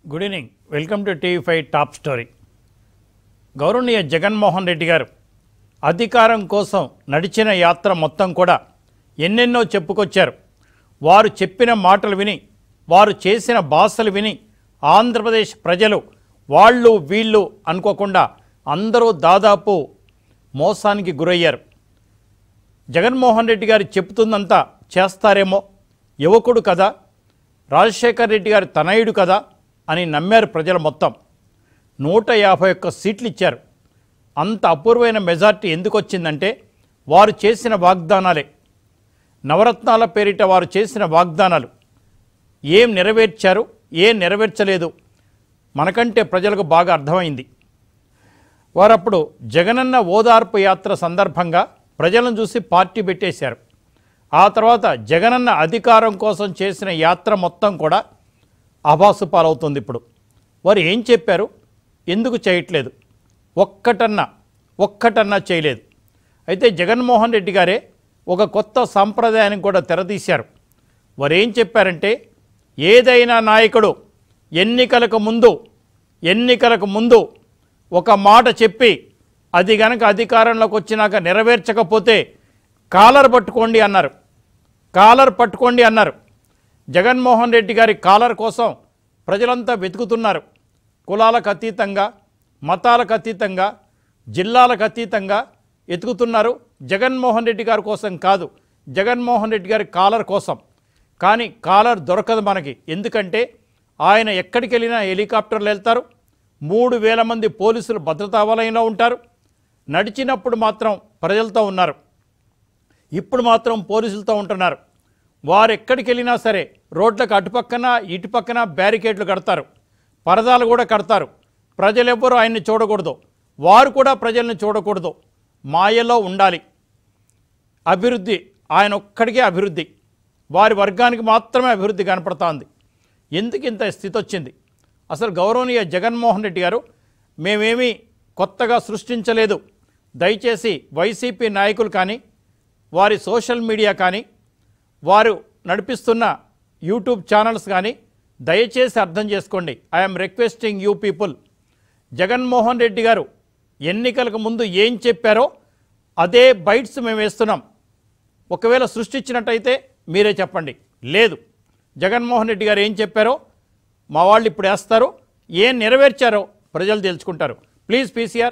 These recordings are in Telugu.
Good evening welcome to TV five top story గౌరవనీయ జగన్మోహన్ రెడ్డి గారు అధికారం కోసం నడిచిన యాత్ర మొత్తం కూడా ఎన్నెన్నో చెప్పుకొచ్చారు వారు చెప్పిన మాటలు విని వారు చేసిన భాషలు విని ఆంధ్రప్రదేశ్ ప్రజలు వాళ్ళు వీళ్ళు అనుకోకుండా అందరూ దాదాపు మోసానికి గురయ్యారు జగన్మోహన్ రెడ్డి గారు చెప్తుందంతా చేస్తారేమో యువకుడు కదా రాజశేఖర్ రెడ్డి గారి తనయుడు కదా అని నమ్మారు ప్రజలు మొత్తం నూట యాభై ఒక్క సీట్లు ఇచ్చారు అంత అపూర్వమైన మెజార్టీ ఎందుకు వచ్చిందంటే వారు చేసిన వాగ్దానాలే నవరత్నాల పేరిట వారు చేసిన వాగ్దానాలు ఏం నెరవేర్చారు ఏం నెరవేర్చలేదు మనకంటే ప్రజలకు బాగా అర్థమైంది వారప్పుడు జగనన్న ఓదార్పు యాత్ర సందర్భంగా ప్రజలను చూసి పార్టీ పెట్టేశారు ఆ తర్వాత జగనన్న అధికారం కోసం చేసిన యాత్ర మొత్తం కూడా అభాసు పాలవుతుంది ఇప్పుడు వారు ఏం చెప్పారు ఎందుకు చేయట్లేదు ఒక్కటన్నా ఒక్కటన్నా చేయలేదు అయితే జగన్మోహన్ రెడ్డి గారే ఒక కొత్త సాంప్రదాయానికి కూడా తెరతీశారు వారు ఏం చెప్పారంటే ఏదైనా నాయకుడు ఎన్నికలకు ముందు ఎన్నికలకు ముందు ఒక మాట చెప్పి అది గనక అధికారంలోకి వచ్చినాక నెరవేర్చకపోతే కాలర్ పట్టుకోండి అన్నారు కాలర్ పట్టుకోండి అన్నారు జగన్మోహన్ రెడ్డి గారి కాలర్ కోసం ప్రజలంతా వెతుకుతున్నారు కులాలకు అతీతంగా మతాలకు అతీతంగా జిల్లాలకు అతీతంగా వెతుకుతున్నారు జగన్మోహన్ రెడ్డి గారి కోసం కాదు జగన్మోహన్ రెడ్డి గారి కాలర్ కోసం కానీ కాలర్ దొరకదు మనకి ఎందుకంటే ఆయన ఎక్కడికి వెళ్ళినా హెలికాప్టర్లు వెళ్తారు మూడు వేల మంది పోలీసులు భద్రతా వలయంలో ఉంటారు నడిచినప్పుడు మాత్రం ప్రజలతో ఉన్నారు ఇప్పుడు మాత్రం పోలీసులతో ఉంటున్నారు వారు ఎక్కడికి వెళ్ళినా సరే రోడ్లకు అటుపక్కన ఇటుపక్కన బ్యారికేడ్లు కడతారు పరదాలు కూడా కడతారు ప్రజలెవ్వరూ ఆయన్ని చూడకూడదు వారు కూడా ప్రజల్ని చూడకూడదు మాయలో ఉండాలి అభివృద్ధి ఆయన ఒక్కడికే అభివృద్ధి వారి వర్గానికి మాత్రమే అభివృద్ధి కనపడుతోంది ఎందుకు ఇంత స్థితి వచ్చింది అసలు గౌరవనీయ జగన్మోహన్ రెడ్డి గారు మేమేమీ కొత్తగా సృష్టించలేదు దయచేసి వైసీపీ నాయకులు కానీ వారి సోషల్ మీడియా కానీ వారు నడిపిస్తున్న యూట్యూబ్ ఛానల్స్ కానీ దయచేసి అర్థం చేసుకోండి I'm requesting you people Jaganmohan Reddy garu ఎన్నికలకు ముందు ఏం చెప్పారో అదే బైట్స్ మేము వేస్తున్నాం ఒకవేళ సృష్టించినట్టయితే మీరే చెప్పండి లేదు జగన్మోహన్ రెడ్డి గారు ఏం చెప్పారో మా వాళ్ళు ఇప్పుడు వేస్తారు ఏం నెరవేర్చారో ప్రజలు తెలుసుకుంటారు ప్లీజ్ పీసీఆర్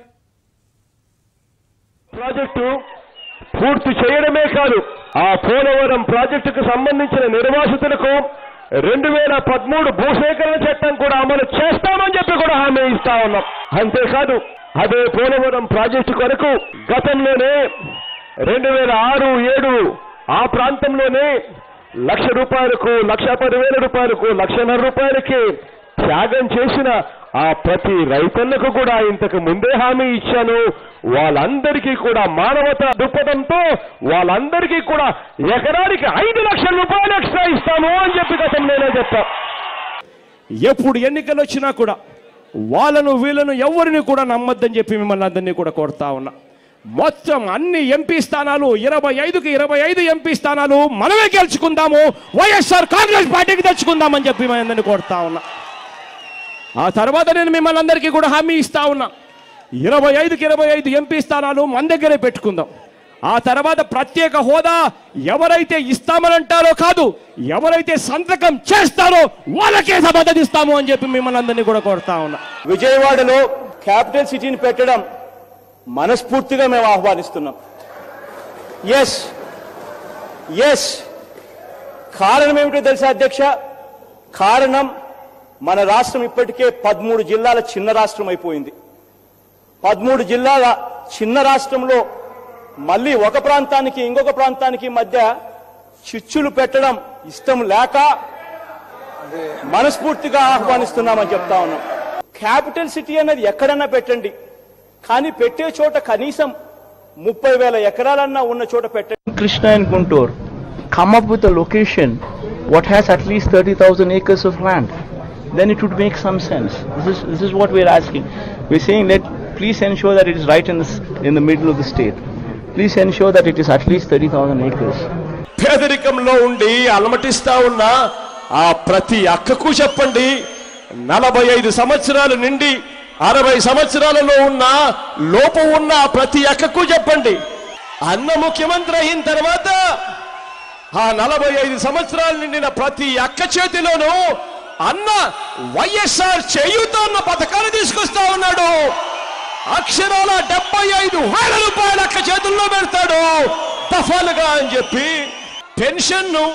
ప్రాజెక్టు పూర్తి చేయడమే కాదు ఆ పోలవరం ప్రాజెక్టుకు సంబంధించిన నిర్వాసితులకు రెండు వేల పదమూడు భూసేకరణ చట్టం కూడా అమలు చేస్తామని చెప్పి కూడా హామీ ఇస్తా ఉన్నాం అంతేకాదు అదే పోలవరం ప్రాజెక్టు కొరకు గతంలోనే రెండు వేల ఆరు ఏడు ఆ ప్రాంతంలోనే లక్ష రూపాయలకు లక్ష పదివేల రూపాయలకు లక్షన్నర రూపాయలకి త్యాగం చేసిన ఆ ప్రతి రైతన్నకు కూడా ఇంతకు ముందే హామీ ఇచ్చాను వాళ్ళందరికీ కూడా మానవత దృక్పథంతో వాళ్ళందరికీ కూడా ఎకరానికి ఐదు లక్షల రూపాయలు ఎక్స్ట్రా ఇస్తాము అని చెప్పి గతంలోనే చెప్పా ఎప్పుడు ఎన్నికలు వచ్చినా కూడా వాళ్ళను వీళ్ళను ఎవరిని కూడా నమ్మద్దని చెప్పి మిమ్మల్ని అందరినీ కూడా కోరుతా ఉన్నా మొత్తం అన్ని ఎంపీ స్థానాలు ఇరవై ఐదుకి ఇరవై ఐదు ఎంపీ స్థానాలు మనమే గెలుచుకుందాము వైఎస్ఆర్ కాంగ్రెస్ పార్టీకి తెచ్చుకుందామని చెప్పి మేము అందరినీ కోరుతా ఉన్నా ఆ తర్వాత నేను మిమ్మల్ని అందరికీ కూడా హామీ ఇస్తా ఉన్నా ఇరవై ఐదుకి ఇరవై ఐదు ఎంపీ స్థానాలు మన దగ్గరే పెట్టుకుందాం ఆ తర్వాత ప్రత్యేక హోదా ఎవరైతే ఇస్తామనంటారో కాదు ఎవరైతే సంతకం చేస్తారో వాళ్ళకే మద్దతు ఇస్తాము అని చెప్పి మిమ్మల్ని అందరినీ కూడా కోరుతా ఉన్నా విజయవాడలో క్యాపిటల్ సిటీని పెట్టడం మనస్ఫూర్తిగా మేము ఆహ్వానిస్తున్నాం ఎస్ ఎస్ కారణం ఏమిటో తెలుసా అధ్యక్ష కారణం మన రాష్ట్రం ఇప్పటికే పదమూడు జిల్లాల చిన్న రాష్ట్రం అయిపోయింది పదమూడు జిల్లాల చిన్న రాష్ట్రంలో మళ్ళీ ఒక ప్రాంతానికి ఇంకొక ప్రాంతానికి మధ్య చిచ్చులు పెట్టడం ఇష్టం లేక మనస్ఫూర్తిగా ఆహ్వానిస్తున్నామని చెప్తా ఉన్నాం క్యాపిటల్ సిటీ అనేది ఎక్కడన్నా పెట్టండి కానీ పెట్టే చోట కనీసం ముప్పై వేల ఎకరాలన్నా ఉన్న చోట పెట్టండి Krishna and Guntur come up with a location what has at least 30,000 acres of land, then it would make some sense. This is, this is what we're asking. We're saying that please ensure that it is right in the, s- in the middle of the state. Please ensure that it is at least 30,000 acres. పేదరికంలో ఉండి అలమటిస్తా ఉన్న ఆ ప్రతి అక్కకు చెప్పండి నలభై ఐదు సంవత్సరాలు నిండి అరవై సంవత్సరాలలో ఉన్న లోపం ఉన్న ప్రతి అక్కకు చెప్పండి అన్న ముఖ్యమంత్రి అయిన తర్వాత ఆ నలభై ఐదు సంవత్సరాలు నిండిన ప్రతి అక్క చేతిలోనూ అన్న వైఎస్ఆర్ చేయుతో ఉన్న పథకాన్ని తీసుకొస్తా ఉన్నాడు అక్షరాల డెబ్బై ఐదు వేల రూపాయలు అక్క చేతుల్లో పెడతాడు దఫాలుగా అని చెప్పి పెన్షన్ ను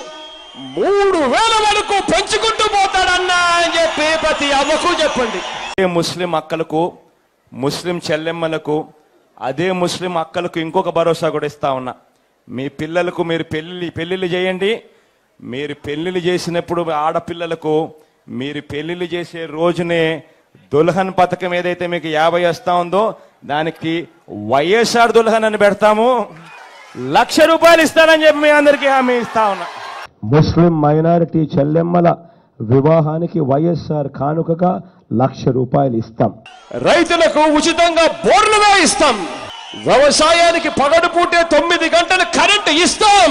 మూడు వేల వరకు పెంచుకుంటూ పోతాడన్నా అని చెప్పి ప్రతి అవ్వకు చెప్పండి అదే ముస్లిం అక్కలకు ముస్లిం చెల్లెమ్మలకు అదే ముస్లిం అక్కలకు ఇంకొక భరోసా కూడా ఇస్తా ఉన్నా మీ పిల్లలకు మీరు పెళ్లి పెళ్లిళ్ళు చేయండి మీరు పెళ్లిళ్ళు చేసినప్పుడు ఆడపిల్లలకు మీరు పెళ్లిళ్ళు చేసే రోజునే దుల్హన్ పథకం ఏదైతే మీకు యాభై వస్తా ఉందో దానికి వైఎస్ఆర్ దుల్హన్ అని పెడతాము లక్ష రూపాయలు ఇస్తానని చెప్పి మీ అందరికీ హామీ ఇస్తా ఉన్నా ముస్లిం మైనారిటీ చెల్లెమ్మల వివాహానికి వైఎస్ఆర్ కానుకగా లక్ష రూపాయలు ఇస్తాం రైతులకు ఉచితంగా బోర్లు వేయిస్తాం వ్యవసాయానికి పగడు పూటే తొమ్మిది గంటలు కరెంటు ఇస్తాం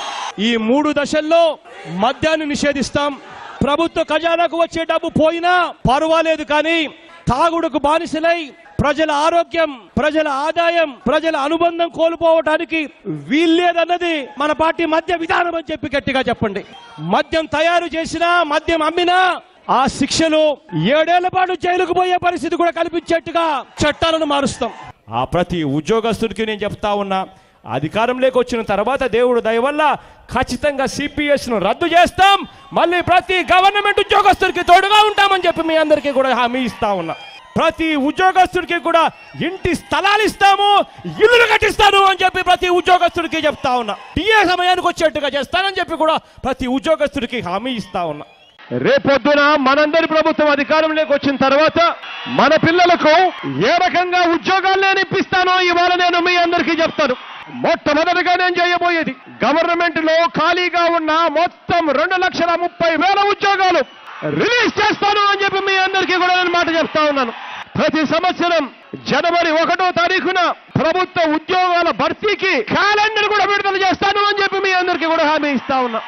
ఈ మూడు దశల్లో మద్యాన్ని నిషేధిస్తాం ప్రభుత్వ ఖజానాకు వచ్చే డబ్బు పోయినా పర్వాలేదు కానీ తాగుడుకు బానిసలై ప్రజల ఆరోగ్యం ప్రజల ఆదాయం ప్రజల అనుబంధం కోల్పోవటానికి వీల్లేదన్నది మన పార్టీ మద్య విధానం అని చెప్పి గట్టిగా చెప్పండి మద్యం తయారు చేసినా మద్యం అమ్మినా ఆ శిక్షలు ఏడేళ్ల పాటు జైలుకు పోయే పరిస్థితి కూడా కల్పించేట్టుగా చట్టాలను మారుస్తాం ఆ ప్రతి ఉద్యోగస్తుడికి నేను చెప్తా ఉన్నా అధికారంలోకి వచ్చిన తర్వాత దేవుడు దయ వల్ల ఖచ్చితంగా సిపిఎస్ ను రద్దు చేస్తాం మళ్ళీ ప్రతి గవర్నమెంట్ ఉద్యోగస్తుడికి తోడుగా ఉంటామని చెప్పి మీ అందరికీ కూడా హామీ ఇస్తా ఉన్నా ప్రతి ఉద్యోగస్తుడికి కూడా ఇంటి స్థలాలు ఇస్తాము ఇల్లులు కట్టిస్తాను అని చెప్పి ప్రతి ఉద్యోగస్తుడికి చెప్తా ఉన్నా టీఏ సమయానికి వచ్చేట్టుగా చేస్తానని చెప్పి కూడా ప్రతి ఉద్యోగస్తుడికి హామీ ఇస్తా ఉన్నా రేపొద్దున మనందరి ప్రభుత్వం అధికారంలోకి వచ్చిన తర్వాత మన పిల్లలకు ఏ రకంగా ఉద్యోగాలు నేను ఇప్పిస్తానో ఇవాళ నేను మీ అందరికీ చెప్తాను మొట్టమొదటిగా నేను చేయబోయేది గవర్నమెంట్ లో ఖాళీగా ఉన్న మొత్తం రెండు లక్షల ముప్పై వేల ఉద్యోగాలు రిలీజ్ చేస్తాను అని చెప్పి మీ అందరికీ కూడా నేను మాట చెప్తా ఉన్నాను ప్రతి సంవత్సరం జనవరి ఒకటో తారీఖున ప్రభుత్వ ఉద్యోగాల భర్తీకి క్యాలెండర్ కూడా విడుదల చేస్తాను అని చెప్పి మీ అందరికీ కూడా హామీ ఇస్తా ఉన్నా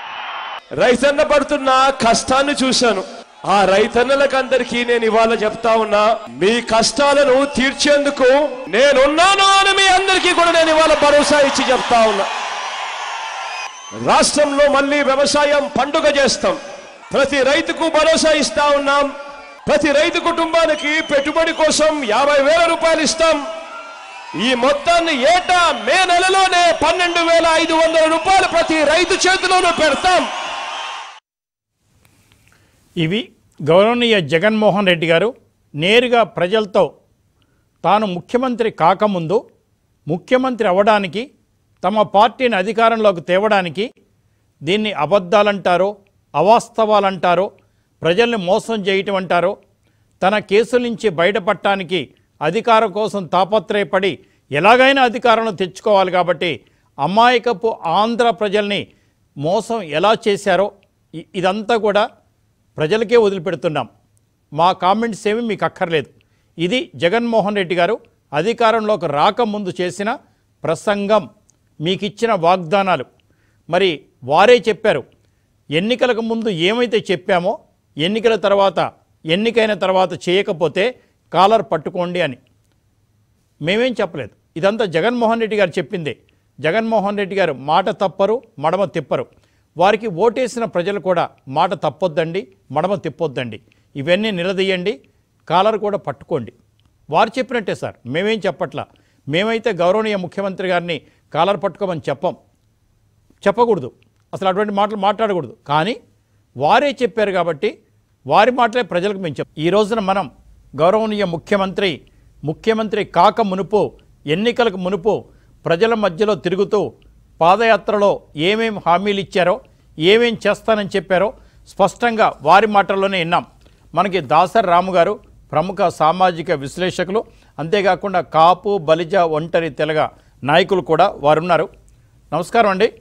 రైతన్న పడుతున్న కష్టాన్ని చూశాను ఆ రైతన్నలకందరికీ నేను ఇవాళ చెప్తా ఉన్నా మీ కష్టాలను తీర్చేందుకు నేనున్నాను అని మీ అందరికీ కూడా నేను ఇవాళ భరోసా ఇచ్చి చెప్తా ఉన్నా రాష్ట్రంలో మళ్ళీ వ్యవసాయం పండుగ చేస్తాం ప్రతి రైతుకు భరోసా ఇస్తా ఉన్నాం ప్రతి రైతు కుటుంబానికి పెట్టుబడి కోసం యాభై వేల రూపాయలు ఇస్తాం ఈ మొత్తాన్ని ఏటా మే నెలలోనే పన్నెండు వేల ఐదు వందల రూపాయలు ప్రతి రైతు చేతిలోనూ పెడతాం ఇవి గౌరవనీయ జగన్మోహన్ రెడ్డి గారు నేరుగా ప్రజలతో తాను ముఖ్యమంత్రి కాకముందు ముఖ్యమంత్రి అవ్వడానికి తమ పార్టీని అధికారంలోకి తేవడానికి దీన్ని అబద్ధాలంటారో అవాస్తవాలంటారో ప్రజల్ని మోసం చేయటం అంటారో తన కేసుల నుంచి బయటపడటానికి అధికారం కోసం తాపత్రయపడి ఎలాగైనా అధికారంలో తెచ్చుకోవాలి కాబట్టి అమాయకపు ఆంధ్ర ప్రజల్ని మోసం ఎలా చేశారో ఇ- ఇదంతా కూడా ప్రజలకే వదిలిపెడుతున్నాం మా కామెంట్స్ ఏమి మీకు అక్కర్లేదు ఇది జగన్మోహన్ రెడ్డి గారు అధికారంలోకి రాకముందు చేసిన ప్రసంగం మీకు ఇచ్చిన వాగ్దానాలు మరి వారే చెప్పారు ఎన్నికలకు ముందు ఏమైతే చెప్పామో ఎన్నికల తర్వాత ఎన్నికైన తర్వాత చేయకపోతే కాలర్ పట్టుకోండి అని మేమేం చెప్పలేదు ఇదంతా జగన్మోహన్ రెడ్డి గారు చెప్పిందే జగన్మోహన్ రెడ్డి గారు మాట తప్పరు మడమ తిప్పరు వారికి ఓటేసిన ప్రజలు కూడా మాట తప్పొద్దండి మడమ తిప్పొద్దండి ఇవన్నీ నిలదీయండి కాలర్ కూడా పట్టుకోండి వారు చెప్పినట్టే సార్ మేమేం చెప్పట్లా మేమైతే గౌరవనీయ ముఖ్యమంత్రి గారిని కాలర్ పట్టుకోమని చెప్పం చెప్పకూడదు అసలు అటువంటి మాటలు మాట్లాడకూడదు కానీ వారే చెప్పారు కాబట్టి వారి మాటలే ప్రజలకు మేము చెప్ ఈ రోజున మనం గౌరవనీయ ముఖ్యమంత్రి ముఖ్యమంత్రి కాక మునుపు ఎన్నికలకు మునుపు ప్రజల మధ్యలో తిరుగుతూ పాదయాత్రలో ఏమేం హామీలు ఇచ్చారో ఏమేం చేస్తానని చెప్పారో స్పష్టంగా వారి మాటల్లోనే విన్నాం మనకి దాసర్ రాము గారు ప్రముఖ సామాజిక విశ్లేషకులు అంతేకాకుండా కాపు బలిజ ఒంటరి తెలగ నాయకులు కూడా వారున్నారు నమస్కారం అండి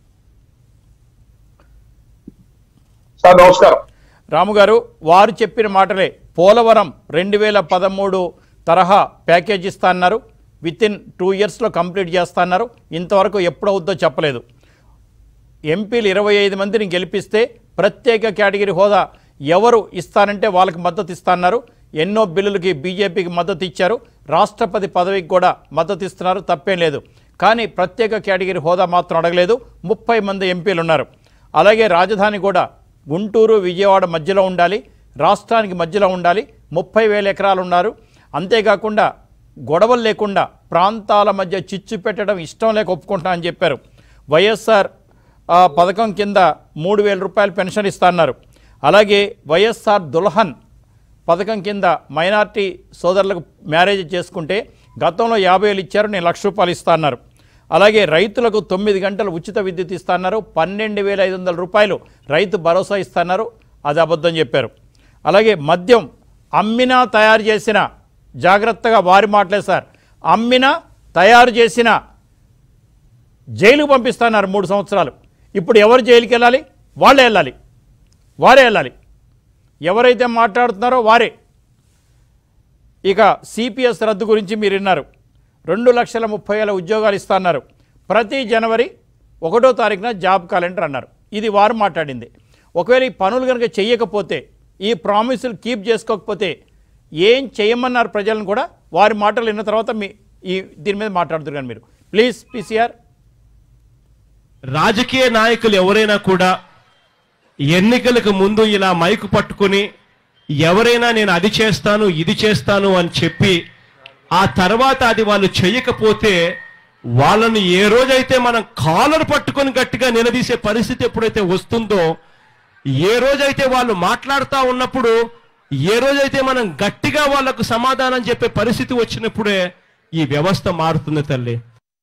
సార్ నమస్కారం రాము గారు వారు చెప్పిన మాటలే పోలవరం రెండు వేల పదమూడు తరహా ప్యాకేజ్ ఇస్తా అన్నారు విత్ ఇన్ టూ ఇయర్స్లో కంప్లీట్ చేస్తా అన్నారు ఇంతవరకు ఎప్పుడవుద్దో చెప్పలేదు ఎంపీలు ఇరవై ఐదు మందిని గెలిపిస్తే ప్రత్యేక కేటగిరీ హోదా ఎవరు ఇస్తానంటే వాళ్ళకి మద్దతు ఇస్తాన్నారు ఎన్నో బిల్లులకి బీజేపీకి మద్దతు ఇచ్చారు రాష్ట్రపతి పదవికి కూడా మద్దతు ఇస్తున్నారు తప్పేం లేదు కానీ ప్రత్యేక కేటగిరీ హోదా మాత్రం అడగలేదు ముప్పై మంది ఎంపీలు ఉన్నారు అలాగే రాజధాని కూడా గుంటూరు విజయవాడ మధ్యలో ఉండాలి రాష్ట్రానికి మధ్యలో ఉండాలి ముప్పై వేల ఎకరాలు ఉన్నారు అంతేకాకుండా గొడవలు లేకుండా ప్రాంతాల మధ్య చిచ్చు పెట్టడం ఇష్టం లేక ఒప్పుకుంటా అని చెప్పారు వైఎస్ఆర్ ఆ, పథకం కింద మూడు వేల రూపాయలు పెన్షన్ ఇస్తా అన్నారు అలాగే వైఎస్ఆర్ దుల్హన్ పథకం కింద మైనార్టీ సోదరులకు మ్యారేజ్ చేసుకుంటే గతంలో యాభై వేలు ఇచ్చారు నేను లక్ష రూపాయలు ఇస్తా అన్నారు అలాగే రైతులకు తొమ్మిది గంటలు ఉచిత విద్యుత్ ఇస్తా అన్నారు పన్నెండు వేల ఐదు వందల రూపాయలు రైతు భరోసా ఇస్తున్నారు అది అబద్ధం చెప్పారు అలాగే మద్యం అమ్మినా తయారు చేసిన జాగ్రత్తగా వారి మాటలే సార్ అమ్మినా తయారు చేసిన జైలుకు పంపిస్తున్నారు మూడు సంవత్సరాలు ఇప్పుడు ఎవరు జైలుకి వెళ్ళాలి వాళ్ళే వెళ్ళాలి వారే వెళ్ళాలి ఎవరైతే మాట్లాడుతున్నారో వారే ఇక సిపిఎస్ రద్దు గురించి మీరు విన్నారు రెండు లక్షల ముప్పై వేల ఉద్యోగాలు ఇస్తున్నారు ప్రతి జనవరి ఒకటో తారీఖున జాబ్ క్యాలెండర్ అన్నారు ఇది వారు మాట్లాడింది ఒకవేళ ఈ పనులు కనుక చెయ్యకపోతే ఈ ప్రామిసులు కీప్ చేసుకోకపోతే ఏం చేయమన్నారు ప్రజలను కూడా వారి మాటలు విన్న తర్వాత మీ ఈ దీని మీద మాట్లాడుతున్నారు మీరు ప్లీజ్ పీసీఆర్ రాజకీయ నాయకులు ఎవరైనా కూడా ఎన్నికలకు ముందు ఇలా మైకు పట్టుకొని ఎవరైనా నేను అది చేస్తాను ఇది చేస్తాను అని చెప్పి ఆ తర్వాత అది వాళ్ళు చేయకపోతే వాళ్ళని ఏ రోజైతే మనం కాలర్ పట్టుకొని గట్టిగా నిలదీసే పరిస్థితి ఎప్పుడైతే వస్తుందో ఏ రోజైతే వాళ్ళు మాట్లాడుతూ ఉన్నప్పుడు ఏ రోజైతే మనం గట్టిగా వాళ్ళకు సమాధానం చెప్పే పరిస్థితి వచ్చినప్పుడే ఈ వ్యవస్థ మారుతుంది తల్లి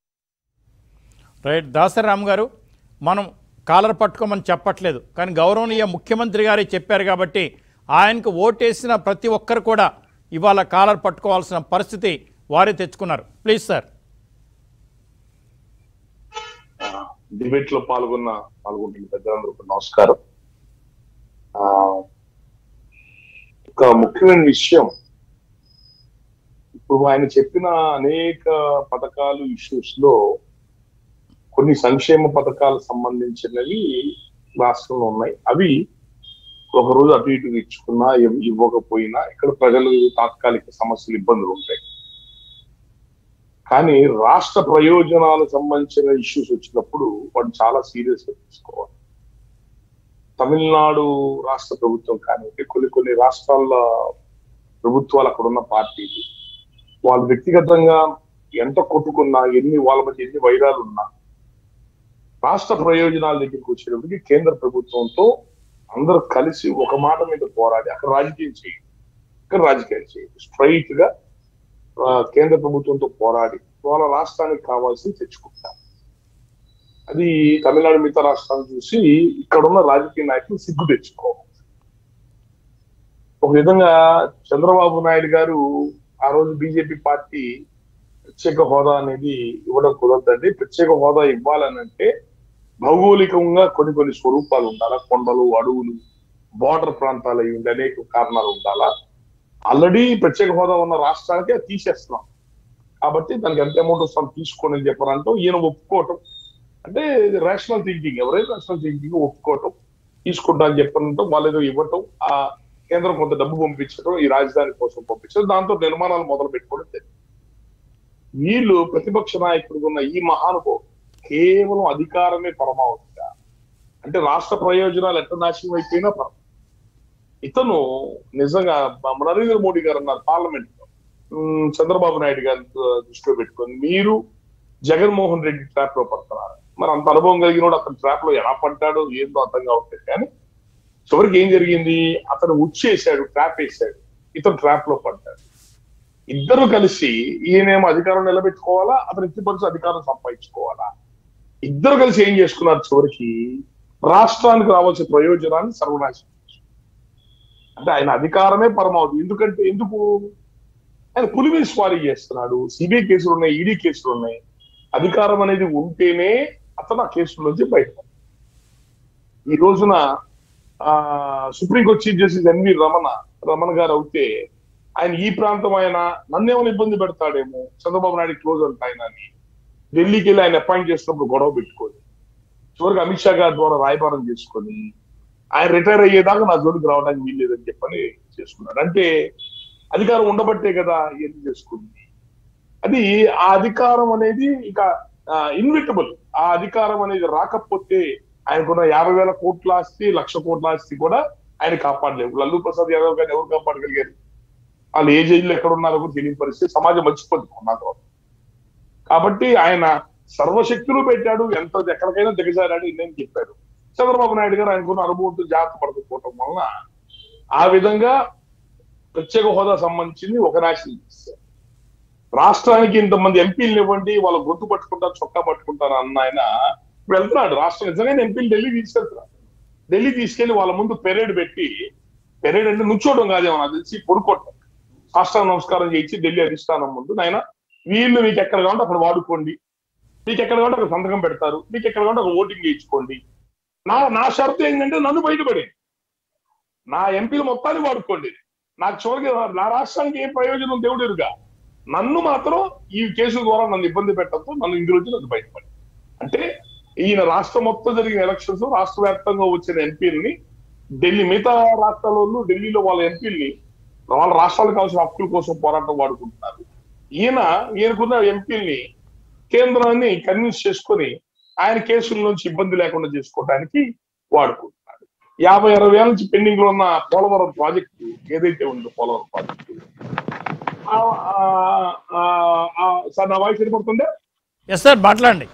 రైట్ దాసరామ్ గారు మనం కాలర్ పట్టుకోమని చెప్పట్లేదు కానీ గౌరవనీయ ముఖ్యమంత్రి గారే చెప్పారు కాబట్టి ఆయనకు ఓటేసిన ప్రతి ఒక్కరు కూడా ఇవాళ కాలర్ పట్టుకోవాల్సిన పరిస్థితి వారే తెచ్చుకున్నారు ప్లీజ్ సార్ డిబేట్ లో పాల్గొన్న పాల్గొంటున్న పెద్దలందరికీ నమస్కారం ఆ, ఒక ముఖ్యమైన విషయం ఇప్పుడు ఆయన చెప్పిన అనేక పథకాలు ఇష్యూస్ లో కొన్ని సంక్షేమ పథకాలకు సంబంధించినవి రాష్ట్రంలో ఉన్నాయి అవి ఒక రోజు అటు ఇటు ఇచ్చుకున్నా ఇవ్- ఇవ్వకపోయినా ఇక్కడ ప్రజలు తాత్కాలిక సమస్యలు ఇబ్బందులు ఉంటాయి కానీ రాష్ట్ర ప్రయోజనాలకు సంబంధించిన ఇష్యూస్ వచ్చినప్పుడు వాడు చాలా సీరియస్ గా తీసుకోవాలి తమిళనాడు రాష్ట్ర ప్రభుత్వం కానివ్వండి కొన్ని కొన్ని రాష్ట్రాల ప్రభుత్వాలు అక్కడ ఉన్న పార్టీలు వాళ్ళు వ్యక్తిగతంగా ఎంత కొట్టుకున్నా ఎన్ని వాళ్ళ మధ్య ఎన్ని వైరాలు ఉన్నా రాష్ట్ర ప్రయోజనాల దగ్గరికి వచ్చేటప్పటికి కేంద్ర ప్రభుత్వంతో అందరూ కలిసి ఒక మాట మీద పోరాడి అక్కడ రాజకీయం చేయండి ఇక్కడ రాజకీయాలు చేయండి స్ట్రైట్ గా ఆ, కేంద్ర ప్రభుత్వంతో పోరాడి వాళ్ళ రాష్ట్రానికి కావాల్సింది తెచ్చుకుంటారు అది తమిళనాడు మిగతా రాష్ట్రాలు చూసి ఇక్కడ ఉన్న రాజకీయ నాయకులు సిగ్గు తెచ్చుకోవాలి ఒక విధంగా చంద్రబాబు నాయుడు గారు ఆ రోజు బీజేపీ పార్టీ ప్రత్యేక హోదా అనేది ఇవ్వడం కుదరదండి ప్రత్యేక హోదా ఇవ్వాలని అంటే భౌగోళికంగా కొన్ని కొన్ని స్వరూపాలు ఉండాలా కొండలు అడవులు బార్డర్ ప్రాంతాలు అయి ఉండి అనేక కారణాలు ఉండాలా ఆల్రెడీ ప్రత్యేక హోదా ఉన్న రాష్ట్రానికి అది తీసేస్తున్నాం కాబట్టి దానికి ఎంత అమౌంట్ వస్తాం తీసుకోండి అని చెప్పారంటూ ఈయన ఒప్పుకోవటం అంటే రేషనల్ థింకింగ్ ఎవరైనా రేషనల్ థింకింగ్ ఒప్పుకోవటం తీసుకుంటా అని చెప్పడంతో వాళ్ళు ఏదో ఇవ్వటం ఆ కేంద్రం కొంత డబ్బు పంపించడం ఈ రాజధాని కోసం పంపించడం దాంతో నిర్మాణాలు మొదలు పెట్టుకోవడం జరిగింది వీళ్ళు ప్రతిపక్ష నాయకుడిగా ఉన్న ఈ మహానుభావుడు కేవలం అధికారమే పరమావధిగా అంటే రాష్ట్ర ప్రయోజనాలు ఎంత నాశనం అయిపోయినా పర్వాలేదు. ఇతను నిజంగా మన నరేంద్ర మోడీ గారు అన్నారు పార్లమెంట్ లో ఉమ్, చంద్రబాబు నాయుడు గారి దృష్టిలో పెట్టుకొని మీరు జగన్మోహన్ రెడ్డి ట్రాప్ లో పడుతున్నారు మరి అంత అనుభవం కలిగిన అతను ట్రాప్ లో ఎలా పడ్డాడో ఏందో అర్థం కావట్లేదు కానీ చివరికి ఏం జరిగింది అతను ఉచ్చేసాడు ట్రాప్ వేసాడు ఇతను ట్రాప్ లో పడ్డాడు ఇద్దరు కలిసి ఈయనేమో అధికారం నిలబెట్టుకోవాలా అతను ఎత్తిపరిచి అధికారం సంపాదించుకోవాలా ఇద్దరు కలిసి ఏం చేసుకున్నారు చివరికి రాష్ట్రానికి రావాల్సిన ప్రయోజనాన్ని సర్వనాశనం చేశారు. అంటే ఆయన అధికారమే పరమావధి ఎందుకంటే ఎందుకు ఆయన పులివే స్వారీ చేస్తున్నాడు సిబిఐ కేసులు ఉన్నాయి ఈడీ కేసులు ఉన్నాయి అధికారం అనేది ఉంటేనే అతను ఆ కేసుల నుంచి బయట ఈ రోజున ఆ supreme court chief justice N V Ramana Ramana garu అవుతే ఆయన ఈ ప్రాంతం ఆయన నన్నేమైనా ఇబ్బంది పెడతాడేమో చంద్రబాబు నాయుడు క్లోజ్ అంట ఆయన అని ఢిల్లీకి వెళ్ళి ఆయన అపాయింట్ చేసినప్పుడు గొడవ పెట్టుకొని చివరికి అమిత్ షా గారి ద్వారా రాయబారం చేసుకొని ఆయన రిటైర్ అయ్యేదాకా నా జోలికి రావడానికి వీల్లేదని చెప్పని చేసుకున్నాడు అంటే అధికారం ఉండబట్టే కదా ఇవన్నీ చేసుకుంది అది ఆ అధికారం అనేది ఇక ఇన్విటబుల్ ఆ అధికారం అనేది రాకపోతే ఆయనకున్న యాభై వేల కోట్ల ఆస్తి లక్ష కోట్ల ఆస్తి కూడా ఆయన కాపాడలేవు లల్లు ప్రసాద్ యాదవ్ గారిని ఎవరు కాపాడగలిగారు వాళ్ళు ఏ జైల్లో ఎక్కడ ఉన్నారో కూడా తెలియని పరిస్థితి సమాజం మర్చిపోతుంది కొన్న తర్వాత కాబట్టి ఆయన సర్వశక్తులు పెట్టాడు ఎంత ఎక్కడికైనా దిగజారాడు నేను చెప్పాడు చంద్రబాబు నాయుడు గారు ఆయనకున్న అనుభవంతో జాగ్రత్త పడకపోవటం వలన ఆ విధంగా ప్రత్యేక హోదా సంబంధించింది ఒక నాశనం చేశారు రాష్ట్రానికి ఇంతమంది ఎంపీలు ఇవ్వండి వాళ్ళ గొంతు పట్టుకుంటారు చొక్కా పట్టుకుంటారు అన్న ఆయన ఇప్పుడు వెళ్తున్నాడు రాష్ట్రం నిజంగానే ఎంపీలు ఢిల్లీ తీసుకెళ్తున్నాడు ఢిల్లీ తీసుకెళ్లి వాళ్ళ ముందు పెరేడ్ పెట్టి పెరేడ్ అంటే నుంచోవడం కాదేమో నాకు తెలిసి పొడుకోవటం రాష్ట్ర నమస్కారం చేయించి ఢిల్లీ అధిష్టానం ముందు నాయన వీళ్ళు మీకు ఎక్కడ కావాలంటే అక్కడ వాడుకోండి మీకు ఎక్కడ కావాలంటే అక్కడ సంతకం పెడతారు మీకు ఎక్కడ కావాలంటే అక్కడ ఓటింగ్ చేయించుకోండి నా నా షరతు ఏంటంటే నన్ను బయటపడే నా ఎంపీలు మొత్తాన్ని వాడుకోండి నాకు చివరికి నా రాష్ట్రానికి ఏ ప్రయోజనం దేవుడిరుగా నన్ను మాత్రం ఈ కేసు ద్వారా నన్ను ఇబ్బంది పెట్టడంతో నన్ను ఇందులో నుంచి నన్ను బయటపడి అంటే ఈయన రాష్ట్రం మొత్తం జరిగిన ఎలక్షన్స్ రాష్ట్ర వ్యాప్తంగా వచ్చిన ఎంపీలని ఢిల్లీ మిగతా రాష్ట్రాల ఢిల్లీలో వాళ్ళ ఎంపీల్ని వాళ్ళ రాష్ట్రాలకు కావాల్సిన హక్కుల కోసం పోరాటం వాడుకుంటున్నారు ఈయన ఈయనకున్న ఎంపీల్ని కేంద్రాన్ని కన్విన్స్ చేసుకొని ఆయన కేసుల నుంచి ఇబ్బంది లేకుండా చేసుకోవడానికి వాడుకుంటున్నాడు యాభై అరవై వేల నుంచి పెండింగ్ లో ఉన్న పోలవరం ప్రాజెక్టు ఏదైతే ఉందో పోలవరం ప్రాజెక్టు ఆ- ఆ- ఆ- ఆ- సార్ నా వాయిస్ వినపడుతుందే ఎస్ సార్ మాట్లాడండి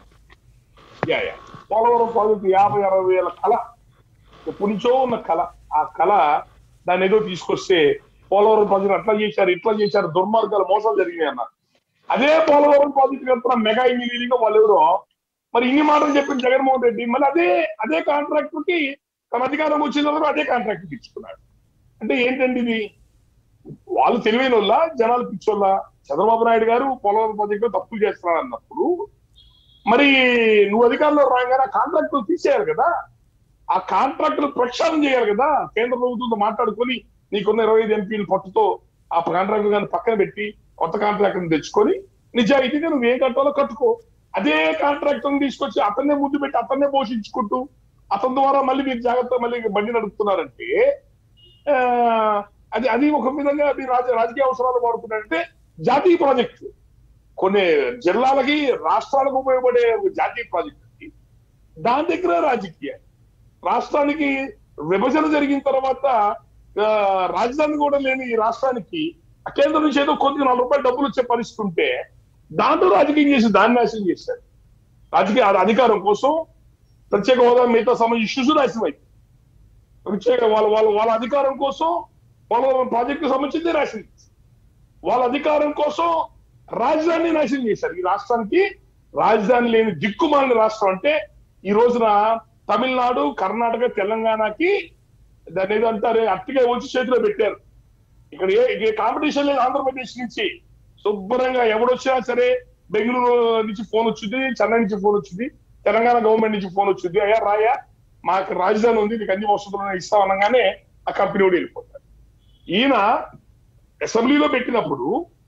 యా యా పోలవరం ప్రాజెక్టు యాభై అరవై వేల కళ ఎప్పటి నుంచో ఉన్న కళ ఆ కళ దాన్ని ఏదో తీసుకొస్తే పోలవరం ప్రాజెక్టు అట్లా చేశారు ఇట్లా చేశారు దుర్మార్గాలు మోసాలు జరిగినాయి అన్నారు అదే పోలవరం ప్రాజెక్టు కడుతున్న మెగా ఇంజనీరింగ్ వాళ్ళు ఎవరో మరి ఇన్ని మాటలు చెప్పిన జగన్మోహన్ రెడ్డి మళ్ళీ అదే అదే కాంట్రాక్టర్ కి తన అధికారం వచ్చిన తర్వాత అదే కాంట్రాక్ట్ ఇచ్చుకున్నాడు అంటే ఏంటండి ఇది వాళ్ళు తెలివైన వాళ్ళ జనాలు పిచ్చోళ్ళ చంద్రబాబు నాయుడు గారు పోలవరం ప్రాజెక్టు తప్పులు చేస్తున్నారు అన్నప్పుడు మరి నువ్వు అధికారంలో రాగానే కాంట్రాక్ట్ తీసేయాలి కదా ఆ కాంట్రాక్ట్ ప్రక్షాళన చేయాలి కదా కేంద్ర ప్రభుత్వంతో మాట్లాడుకొని నీకున్న ఇరవై ఐదు ఎంపీలు పట్టుతో ఆ కాంట్రాక్ట్ కానీ పక్కన పెట్టి కొత్త కాంట్రాక్ట్ తెచ్చుకొని నిజాయితీగా నువ్వు ఏం కట్టాలో కట్టుకో అదే కాంట్రాక్ట్ తీసుకొచ్చి అతన్నే ముందు పెట్టి అతన్నే పోషించుకుంటూ అతని ద్వారా మళ్ళీ మీరు జాగ్రత్త మళ్ళీ బండి నడుపుతున్నారంటే ఆ, అది అది ఒక విధంగా అది రాజ రాజకీయ అవసరాలు వాడుతున్నారంటే జాతీయ ప్రాజెక్టు కొన్ని జిల్లాలకి రాష్ట్రాలకు ఉపయోగపడే ఒక జాతీయ ప్రాజెక్ట్ అది. దాని దగ్గర రాజకీయ రాష్ట్రానికి విభజన జరిగిన తర్వాత ఆ, రాజధాని కూడా లేని ఈ రాష్ట్రానికి ఆ కేంద్రం నుంచి ఏదో కొద్దిగా నాలుగు రూపాయలు డబ్బులు వచ్చే పరిస్థితి ఉంటే దాంట్లో రాజకీయం చేసి దాన్ని నాశనం చేశారు రాజకీయ అధికారం కోసం ప్రత్యేక హోదా మిగతా సమయ ఇష్యూస్ నాశనం అయిపోయి ప్రత్యేక వాళ్ళ వాళ్ళ వాళ్ళ అధికారం కోసం వాళ్ళ ప్రాజెక్టు సంబంధించింది నాశనం చేశారు. వాళ్ళ అధికారం కోసం రాజధానిని నాశనం చేశారు ఈ రాష్ట్రానికి రాజధాని లేని దిక్కుమాలిన రాష్ట్రం అంటే ఈ రోజున తమిళనాడు కర్ణాటక తెలంగాణకి దాన్ని ఏదో అంటారు అట్టిగా వచ్చి చేతిలో పెట్టారు ఇక్కడ ఏ ఏ కాంపిటీషన్ లేదు ఆంధ్రప్రదేశ్ నుంచి శుభ్రంగా ఎవడొచ్చినా సరే బెంగళూరు నుంచి ఫోన్ వచ్చింది చెన్నై నుంచి ఫోన్ వచ్చింది తెలంగాణ గవర్నమెంట్ నుంచి ఫోన్ వచ్చింది అయ్యా రాయా మాకు రాజధాని ఉంది నీకు అన్ని వసతులు ఇస్తాం అనగానే ఆ కంపెనీ కూడా వెళ్ళిపోతారు ఈయన అసెంబ్లీలో పెట్టినప్పుడు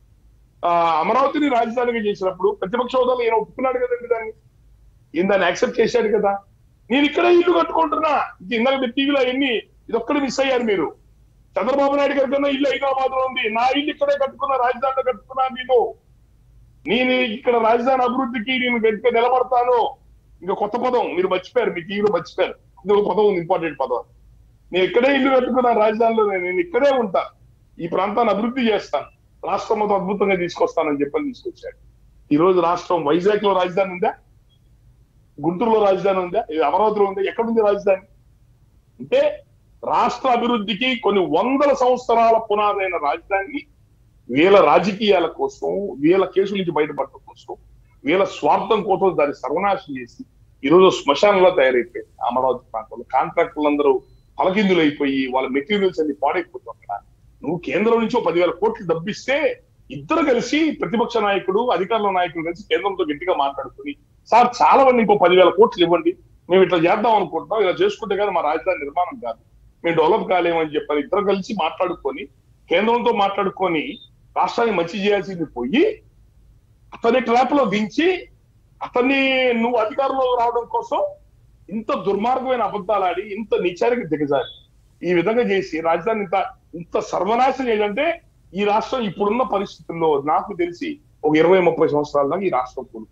ఆ అమరావతిని రాజధానిగా చేసినప్పుడు ప్రతిపక్ష హోదాలో ఈయన ఒప్పుకున్నాడు కదండి దాన్ని ఈయన దాన్ని యాక్సెప్ట్ చేశాడు కదా నేను ఇక్కడే ఇల్లు కట్టుకుంటున్నా ఇది ఇందాక మీరు టీవీలో ఎన్ని ఇది ఒక్కడే మిస్ అయ్యారు మీరు చంద్రబాబు నాయుడు గారి కన్నా ఇల్లు హైదరాబాద్ లో ఉంది నా ఇల్లు ఇక్కడే కట్టుకున్నా రాజధానిలో కట్టుకున్నా నేను నేను ఇక్కడ రాజధాని అభివృద్ధికి నేను గట్టిగా నిలబడతాను ఇంకా కొత్త పదం మీరు మర్చిపోయారు మీ టీవీలో మర్చిపోయారు ఇది ఒక పదం ఉంది ఇంపార్టెంట్ పదం నేను ఇక్కడే ఇల్లు కట్టుకున్నాను రాజధానిలో నేను ఇక్కడే ఉంటా ఈ ప్రాంతాన్ని అభివృద్ధి చేస్తాను రాష్ట్రం మొత్తం అద్భుతంగా తీసుకొస్తానని చెప్పని తీసుకొచ్చాడు ఈ రోజు రాష్ట్రం వైజాగ్ లో రాజధాని ఉందా గుంటూరులో రాజధాని ఉందా ఇది అమరావతిలో ఉందా ఎక్కడుంది రాజధాని అంటే రాష్ట్ర అభివృద్ధికి కొన్ని వందల సంవత్సరాల పునాదైన రాజధాని వీళ్ళ రాజకీయాల కోసం వీళ్ళ కేసుల నుంచి బయటపడటం కోసం వీళ్ళ స్వార్థం కోసం దాన్ని సర్వనాశనం చేసి ఈ రోజు శ్మశానంలో తయారైపోయింది అమరావతి ప్రాంతంలో కాంట్రాక్టులందరూ తలకిందులు అయిపోయి వాళ్ళ మెటీరియల్స్ అన్ని పాడైపోతుంది నువ్వు కేంద్రం నుంచి ఓ పదివేల కోట్లు డబ్బిస్తే ఇద్దరు కలిసి ప్రతిపక్ష నాయకుడు అధికారుల నాయకులు కలిసి కేంద్రంతో గట్టిగా మాట్లాడుకుని సార్ చాలా మంది ఇంకో పదివేల కోట్లు ఇవ్వండి మేము ఇట్లా చేద్దాం అనుకుంటున్నాం ఇలా చేసుకుంటే కానీ మా రాజధాని నిర్మాణం కాదు మేము డెవలప్ కాలేమని చెప్పని ఇద్దరు కలిసి మాట్లాడుకొని కేంద్రంతో మాట్లాడుకొని రాష్ట్రానికి మంచి చేయాల్సింది పోయి అతని ట్రాప్ లో దించి అతన్ని నువ్వు అధికారంలో రావడం కోసం ఇంత దుర్మార్గమైన అబద్ధాలు ఆడి ఇంత నిచారికి దిగజారి ఈ విధంగా చేసి రాజధాని ఇంత ఇంత సర్వనాశనం ఏంటంటే ఈ రాష్ట్రం ఇప్పుడున్న పరిస్థితుల్లో నాకు తెలిసి ఒక ఇరవై ముప్పై సంవత్సరాల దాకా ఈ రాష్ట్రం కూడు